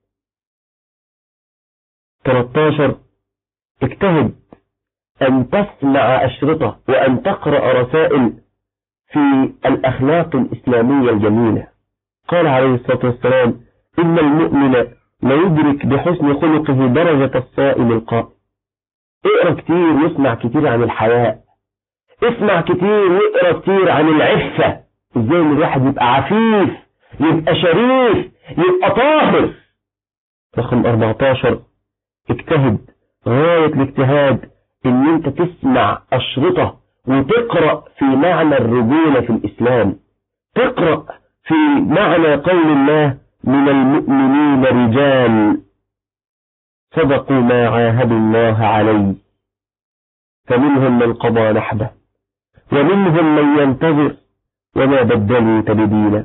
13 اجتهد أن تسمع أشرطة وأن تقرأ رسائل في الأخلاق الإسلامية الجميلة قال عليه الصلاة والسلام إن المؤمن لا يدرك بحسن خلقه درجة الصائم القائم اقرأ كتير واسمع كتير عن الحياء اسمع كتير واقرأ كتير عن العفة ازاي ان الواحد يبقى عفيف يبقى شريف يبقى طاهر رقم 14 اجتهد غاية الاجتهاد ان انت تسمع اشرطة وتقرأ في معنى الرجولة في الاسلام تقرأ في معنى قول الله من المؤمنين رجال صدقوا ما عاهدوا الله عليه فمنهم من قضى نحبه ومنهم من ينتظر وما بدلوا تبديلا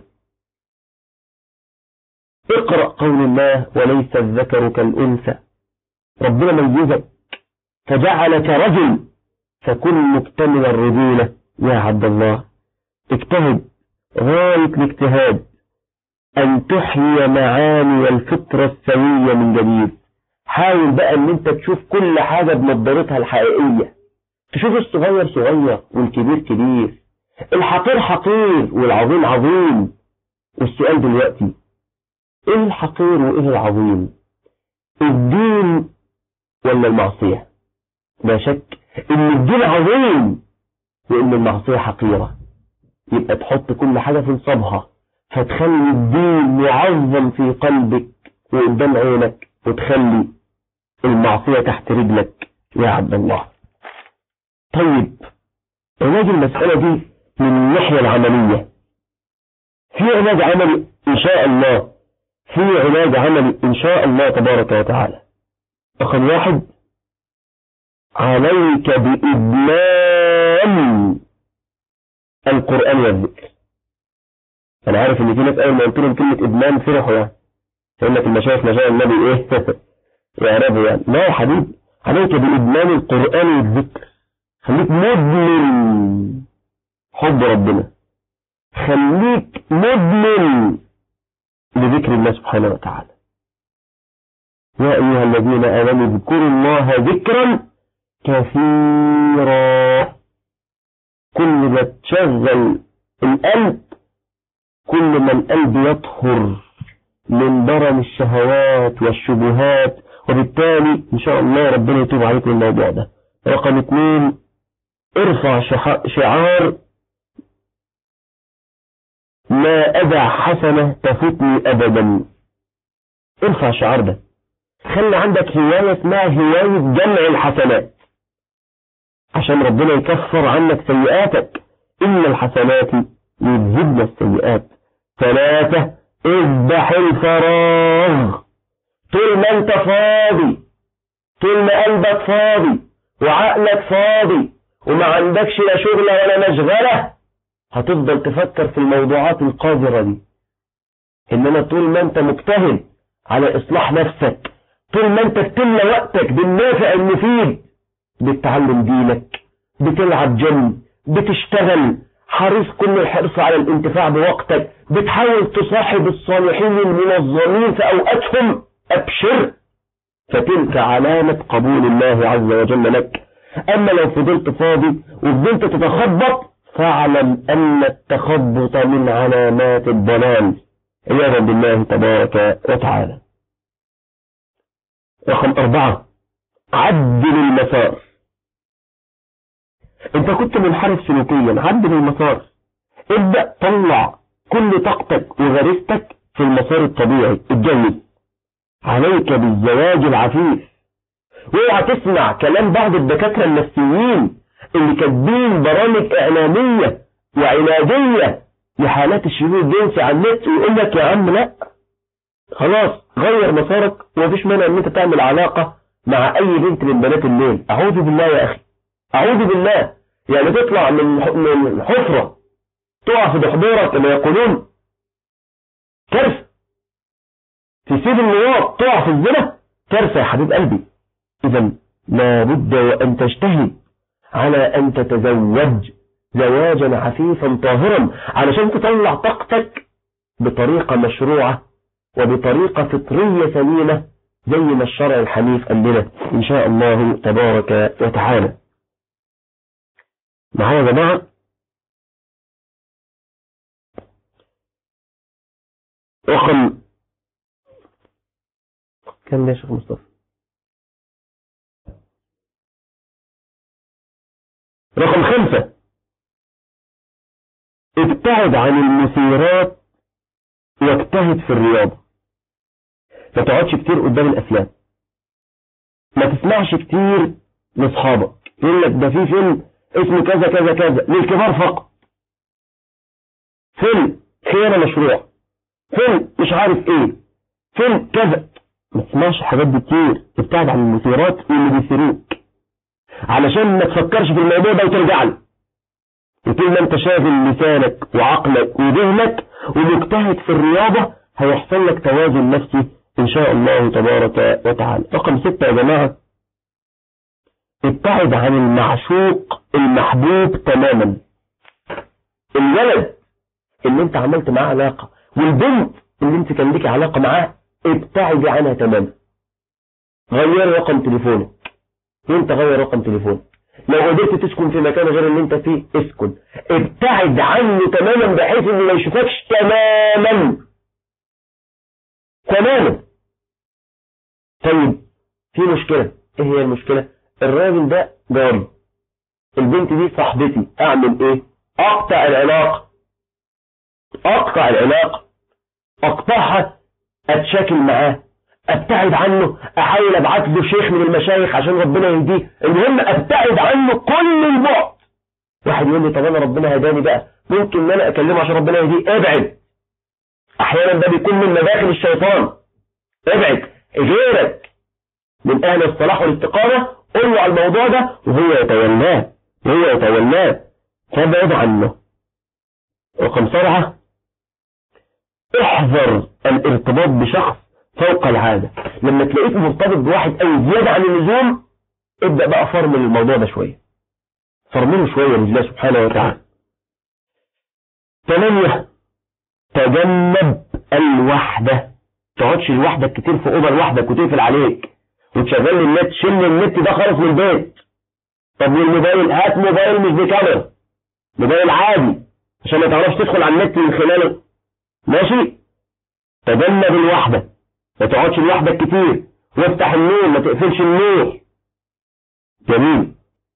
اقرأ قول الله وليس الذكر كالأنثى ربنا ميزك فجعلك رجل فكن مكتمل الرجولة يا عبد الله اجتهد غاية الاجتهاد أن تحيي معاني الفطرة السوية من جديد حاول بقى ان انت تشوف كل حاجة بنظرتها الحقيقية تشوف الصغير صغير والكبير كبير الحقير حقير والعظيم عظيم والسؤال دلوقتي ايه الحقير وايه العظيم الدين ولا المعصية لا شك ان الدين عظيم وان المعصية حقيرة يبقى تحط كل حاجة في نصابها فتخلي الدين معظم في قلبك وقدام عينك وتخلي المعصية تحت رجلك يا عبد الله طيب علاج المسألة دي من الناحية العملية في علاج عملي إن شاء الله في علاج عملي إن شاء الله تبارك وتعالى رقم واحد عليك بإدمان القرآن والذكر أنا عارف إن في ناس أول ما قلت لهم كلمة إدمان فرحوا يعني يقول لك المشايخ مشايخ النبي إيه يعرفوا يعني لا يا حبيبي عليك بإدمان القرآن والذكر خليك مدمن حب ربنا خليك مدمن لذكر الله سبحانه وتعالى يا أيها الذين آمنوا اذكروا الله ذكرا كثيرا كل ما تشغل القلب كل ما القلب يطهر من برم الشهوات والشبهات وبالتالي إن شاء الله ربنا يتوب عليكم الموضوع ده رقم اثنين ارفع شعار لا أدع حسنة تفوتني أبدا ارفع شعار ده خلي عندك هواية اسمها هواية جمع الحسنات عشان ربنا يكفر عنك سيئاتك إن الحسنات يذهبن السيئات ثلاثة اذبح الفراغ طول ما انت فاضي طول ما قلبك فاضي وعقلك فاضي وما عندكش لا شغلة ولا مشغلة هتفضل تفكر في الموضوعات القذرة دي انما طول ما انت مجتهد على اصلاح نفسك طول ما انت بتملى وقتك بالنافع المفيد بتتعلم دينك بتلعب جن بتشتغل حريص كل الحرص على الانتفاع بوقتك بتحاول تصاحب الصالحين المنظمين في اوقاتهم ابشر فتلك علامة قبول الله عز وجل لك اما لو فضلت فاضي وفضلت تتخبط فاعلم ان التخبط من علامات الضلال عياذا بالله تبارك وتعالى رقم اربعة عدل المسار انت كنت منحرف سلوكيا عدل المسار ابدأ طلع كل طاقتك وغريزتك في المسار الطبيعي الجيد عليك بالزواج العفيف واوعى تسمع كلام بعض الدكاترة النفسيين اللي كاتبين برامج اعلامية وعلاجية لحالات الشذوذ الجنسي على النت ويقول لك يا عم لا خلاص غير مسارك ومفيش مانع ان انت تعمل علاقة مع اي بنت من بنات الليل اعوذ بالله يا اخي اعوذ بالله يعني تطلع من من حفرة تقع في دحضورة كما يقولون كارثة تسيب النواط تقع في الزنا كارثة يا حبيب قلبي اذا لابد وان تجتهد على ان تتزوج زواجا عفيفا طاهرا علشان تطلع طاقتك بطريقة مشروعة وبطريقة فطرية سليمة زي ما الشرع الحنيف قال لنا إن شاء الله تبارك وتعالى معايا يا جماعة رقم كم يا شيخ مصطفى رقم خمسة ابتعد عن المثيرات واجتهد في الرياضة ما تقعدش كتير قدام الأفلام ما تسمعش كتير لاصحابك يقول لك ده في فيلم اسمه كذا كذا كذا للكبار فقط فيلم خيانة مشروع فيلم مش عارف ايه فيلم كذا ما تسمعش الحاجات دي كتير ابتعد عن المثيرات اللي بيثيروك علشان ما تفكرش في الموضوع ده وترجع له وطول ما انت شاغل لسانك وعقلك وذهنك ومجتهد في الرياضة هيحصل لك توازن نفسي ان شاء الله تبارك وتعالى رقم ستة يا جماعة ابتعد عن المعشوق المحبوب تماما الولد اللي انت عملت معاه علاقة والبنت اللي انت كان ليك علاقة معاه ابتعد عنها تماما غير رقم تليفونك وانت غير رقم تليفونك لو قدرت تسكن في مكان غير اللي انت فيه اسكن ابتعد عنه تماما بحيث انه ما يشوفكش تماما تماما طيب في مشكلة ايه هي المشكلة الراجل ده جاري البنت دي صاحبتي اعمل ايه اقطع العلاقة اقطع العلاقة اقطعها اتشاكل معاه ابتعد عنه احاول ابعت له شيخ من المشايخ عشان ربنا يهديه المهم ابتعد عنه كل البعد واحد يقول لي طب انا ربنا هداني بقى ممكن ان انا اكلمه عشان ربنا يهديه ابعد احيانا ده بيكون من مداخل الشيطان ابعد غيرك من اهل الصلاح والاستقامة قل له على الموضوع ده وهو يتولاه وهو يتولاه فابعد عنه رقم سبعة احذر الارتباط بشخص فوق العادة لما تلاقيك مرتبط بواحد أي زيادة عن اللزوم ابدأ بقى فرمل الموضوع ده شوية فرمله شوية لله سبحانه وتعالى ثمانية تجنب الوحدة تقعدش لوحدك كتير في أوضة لوحدك وتقفل عليك وتشغل النت شيل النت ده خالص من البيت طب والموبايل هات موبايل مش بكاميرا موبايل عادي عشان ما تعرفش تدخل على النت من خلاله ماشي تجنب الوحدة ما تقعدش لوحدك كتير وافتح النور ما تقفلش النور جميل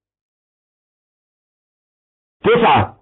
تسعة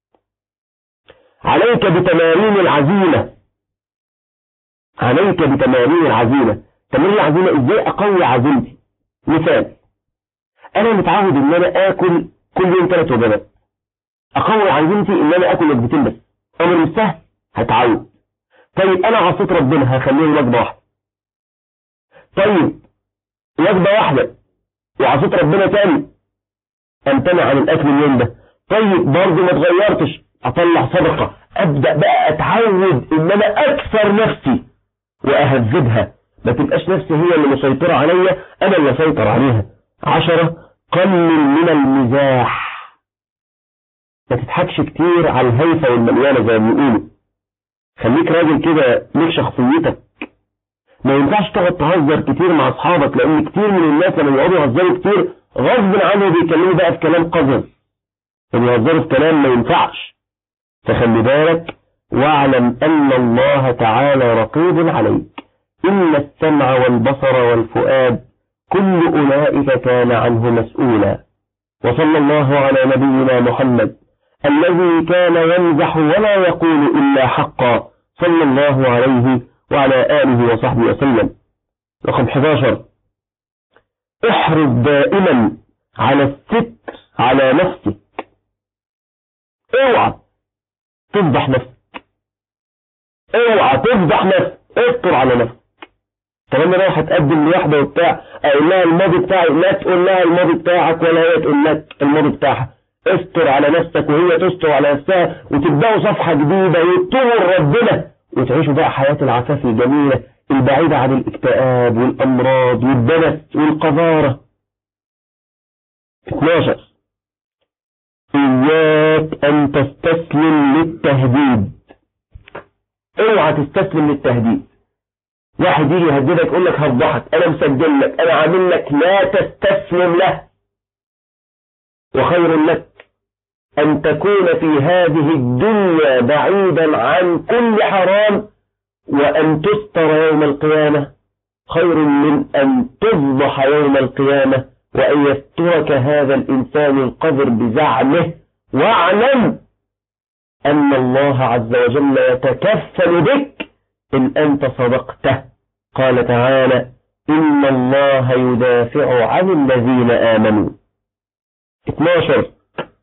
عليك بتمارين العزيمة عليك بتمارين العزيمة تمارين العزيمة ازاي اقوي عزيمتي مثال انا متعود ان انا اكل كل يوم ثلاث وجبات اقوي عزيمتي ان انا اكل وجبتين بس امر مش سهل هتعود طيب انا عصيت ربنا هخليه وجبه واحده طيب وجبه واحده وعصيت ربنا تاني امتنع عن الاكل اليوم ده طيب برضه ما اتغيرتش اطلع صدقه ابدا بقى اتعود ان انا اكثر نفسي واهذبها ما تبقاش نفسي هي اللي مسيطره عليا انا اللي اسيطر عليها عشرة قلل من المزاح ما تضحكش كتير على الهيفه والمليانه زي ما بيقولوا خليك راجل كده ليك شخصيتك ما ينفعش تقعد تهزر كتير مع اصحابك لان كتير من الناس لما يقعدوا يهزروا كتير غصب عنهم بيتكلموا بقى في كلام قذر وبيهزروا في كلام ما ينفعش فخلي بالك واعلم ان الله تعالى رقيب عليك ان السمع والبصر والفؤاد كل اولئك كان عنه مسؤولا وصلى الله على نبينا محمد الذي كان يمزح ولا يقول إلا حقا صلى الله عليه وعلى آله وصحبه وسلم رقم 11 احرص دائما على الستر على نفسك اوعى تفضح نفسك اوعى تفضح نفسك استر على نفسك طب انا رايح اتقدم لواحده وبتاع اقول لها الماضي بتاعي لا تقول لها الماضي بتاعك ولا هي تقول لك الماضي بتاعها استر على نفسك وهي تستر على نفسها وتبداوا صفحه جديده وتطور ربنا وتعيشوا بقى حياه العفاف الجميله البعيده عن الاكتئاب والامراض والدنس والقذاره 12 إياك أن تستسلم للتهديد اوعى تستسلم للتهديد واحد يجي يهددك يقول لك هفضحك انا مسجل لك انا عامل لك لا تستسلم له وخير لك أن تكون في هذه الدنيا بعيدا عن كل حرام وأن تستر يوم القيامة خير من أن تفضح يوم القيامة وأن يسترك هذا الإنسان القذر بزعمه واعلم أن الله عز وجل يتكفل بك إن أنت صدقته قال تعالى إن الله يدافع عن الذين آمنوا 12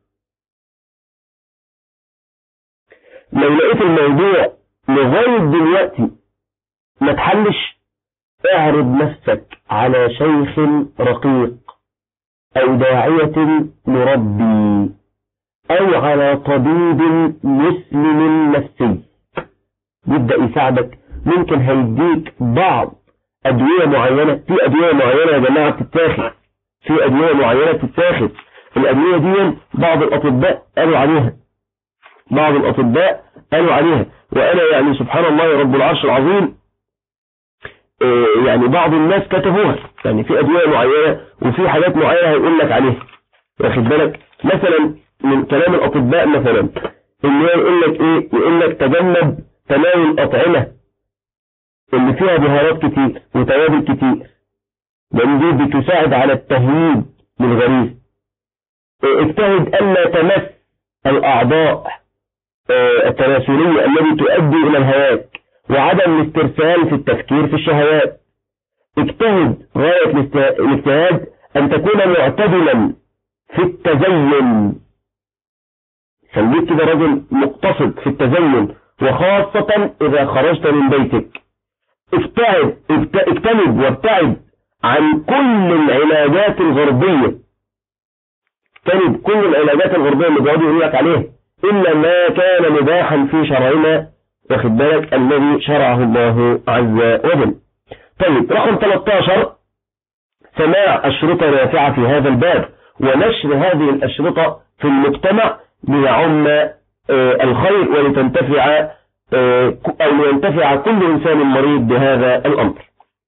لو لقيت الموضوع لغاية دلوقتي ما تحلش اعرض نفسك على شيخ رقيق أو داعية مربي أو على طبيب مسلم نفسي يبدأ يساعدك ممكن هيديك بعض أدوية معينة في أدوية معينة يا جماعة بتتاخد في أدوية معينة بتتاخد الأدوية دي بعض الأطباء قالوا عليها بعض الأطباء قالوا عليها وأنا يعني سبحان الله رب العرش العظيم يعني بعض الناس كتبوها يعني في أدوية معينة وفي حاجات معينة هيقول لك عليها واخد بالك مثلا من كلام الأطباء مثلا إن يقول لك إيه يقول لك تجنب تناول الأطعمة اللي فيها بهارات كتير وتوابل كتير لأن دي بتساعد على التهييج للغريب اجتهد ألا تمس الأعضاء التناسلية التي تؤدي إلى الهواك وعدم الاسترسال في التفكير في الشهوات اجتهد غاية الاجتهاد أن تكون معتدلا في التزين خليك كده راجل مقتصد في التزين وخاصة إذا خرجت من بيتك اجتهد اجتنب وابتعد عن كل العلاجات الغربية اجتنب كل العلاجات الغربية اللي بيقعدوا يقول لك عليها إلا ما كان مباحا في شرعنا واخد بالك الذي شرعه الله عز وجل طيب رقم 13 سماع أشرطة نافعة في هذا الباب ونشر هذه الأشرطة في المجتمع ليعم الخير ولتنتفع أو لينتفع كل إنسان مريض بهذا الأمر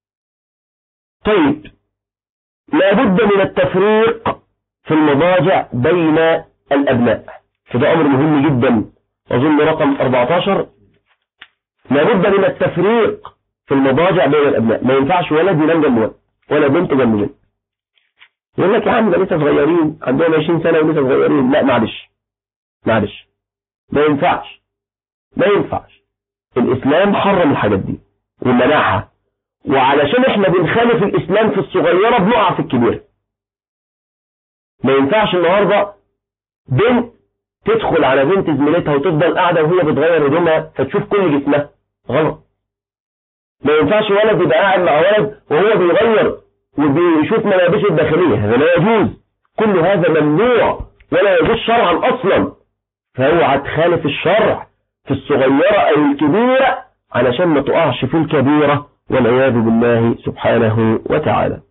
طيب لابد من التفريق في المضاجع بين الأبناء فده أمر مهم جدا أظن رقم 14 لابد من التفريق في المضاجع بين الأبناء ما ينفعش ولد ينام جنب ولد ولا بنت جنب بنت يقول لك يا عم ده لسه صغيرين عندهم 20 سنة ولسه صغيرين لا معلش معلش ما ينفعش ما ينفعش الإسلام حرم الحاجات دي ومنعها وعلشان احنا بنخالف الإسلام في الصغيرة بنقع في الكبيرة ما ينفعش النهاردة بنت تدخل على بنت زميلتها وتفضل قاعدة وهي بتغير هدومها فتشوف كل جسمها غلط ما ينفعش ولد يبقى قاعد مع ولد وهو بيغير وبيشوف ملابسه الداخلية هذا لا يجوز كل هذا ممنوع ولا يجوز شرعا أصلا فهو هتخالف الشرع في الصغيرة أو الكبيرة علشان ما تقعش في الكبيرة والعياذ بالله سبحانه وتعالى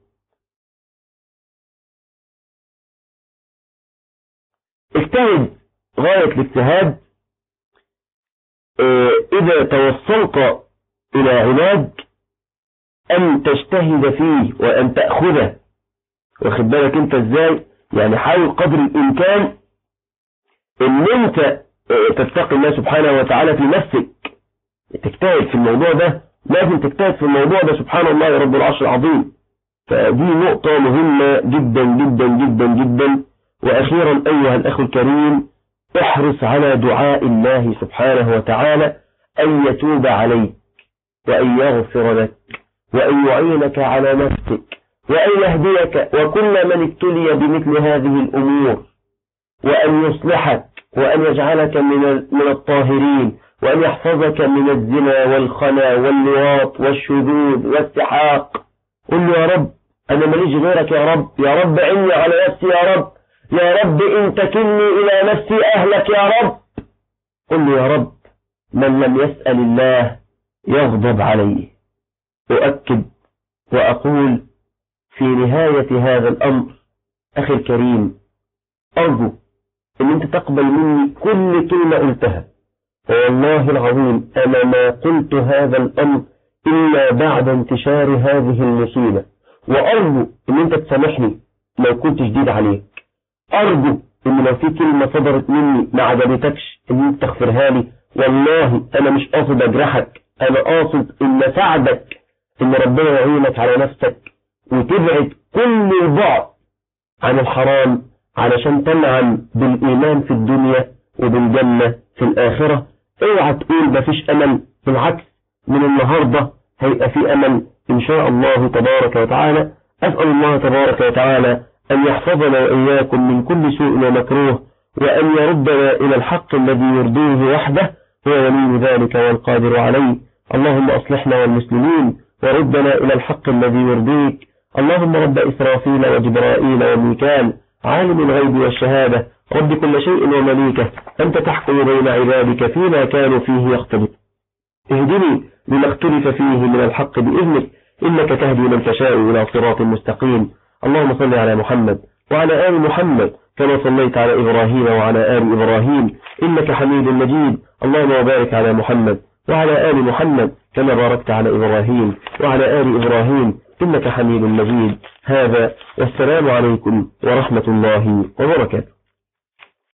اجتهد غاية الاجتهاد إذا توصلت إلى علاج أن تجتهد فيه وأن تأخذه واخد بالك أنت إزاي يعني حاول قدر الإمكان أن أنت تتقي الله سبحانه وتعالى في نفسك تجتهد في الموضوع ده لازم تجتهد في الموضوع ده سبحان الله رب العرش العظيم فدي نقطة مهمة جدا جدا جدا جدا وأخيرا أيها الأخ الكريم احرص على دعاء الله سبحانه وتعالى أن يتوب عليك وأن يغفر لك وأن يعينك على نفسك وأن يهديك وكل من ابتلي بمثل هذه الأمور وأن يصلحك وأن يجعلك من من الطاهرين وأن يحفظك من الزنا والخنا واللواط والشذوذ والسحاق قل له يا رب أنا ماليش غيرك يا رب يا رب عني على نفسي يا رب يا رب إن تكلني إلى نفسي أهلك يا رب قل له يا رب من لم يسأل الله يغضب عليه أؤكد وأقول في نهاية هذا الأمر أخي الكريم أرجو أن أنت تقبل مني كل كلمة قلتها والله العظيم أنا ما قلت هذا الأمر إلا بعد انتشار هذه المصيبة وأرجو أن أنت تسامحني لو كنت شديد عليك أرجو أن لو في كلمة صدرت مني ما عجبتكش أن أنت تغفرها لي والله أنا مش قاصد أجرحك أنا قاصد أن أساعدك أن ربنا يعينك على نفسك وتبعد كل البعد عن الحرام علشان تنعم بالإيمان في الدنيا وبالجنة في الآخرة اوعى تقول مفيش أمل بالعكس من النهاردة هيبقى في أمل إن شاء الله تبارك وتعالى أسأل الله تبارك وتعالى أن يحفظنا وإياكم من كل سوء ومكروه وأن يردنا إلى الحق الذي يرضيه وحده هو ولي ذلك والقادر عليه اللهم أصلحنا والمسلمين وردنا إلى الحق الذي يرضيك اللهم رب إسرافيل وجبرائيل وميكال عالم الغيب والشهادة رب كل شيء ومليكه أنت تحكم بين عبادك فيما كانوا فيه يختلف اهدني لما اختلف فيه من الحق بإذنك إنك تهدي من تشاء إلى صراط مستقيم اللهم صل على محمد وعلى آل محمد كما صليت على إبراهيم وعلى آل إبراهيم إنك حميد مجيد اللهم وبارك على محمد وعلى آل محمد كما باركت على إبراهيم وعلى آل إبراهيم إنك حميد مجيد هذا والسلام عليكم ورحمة الله وبركاته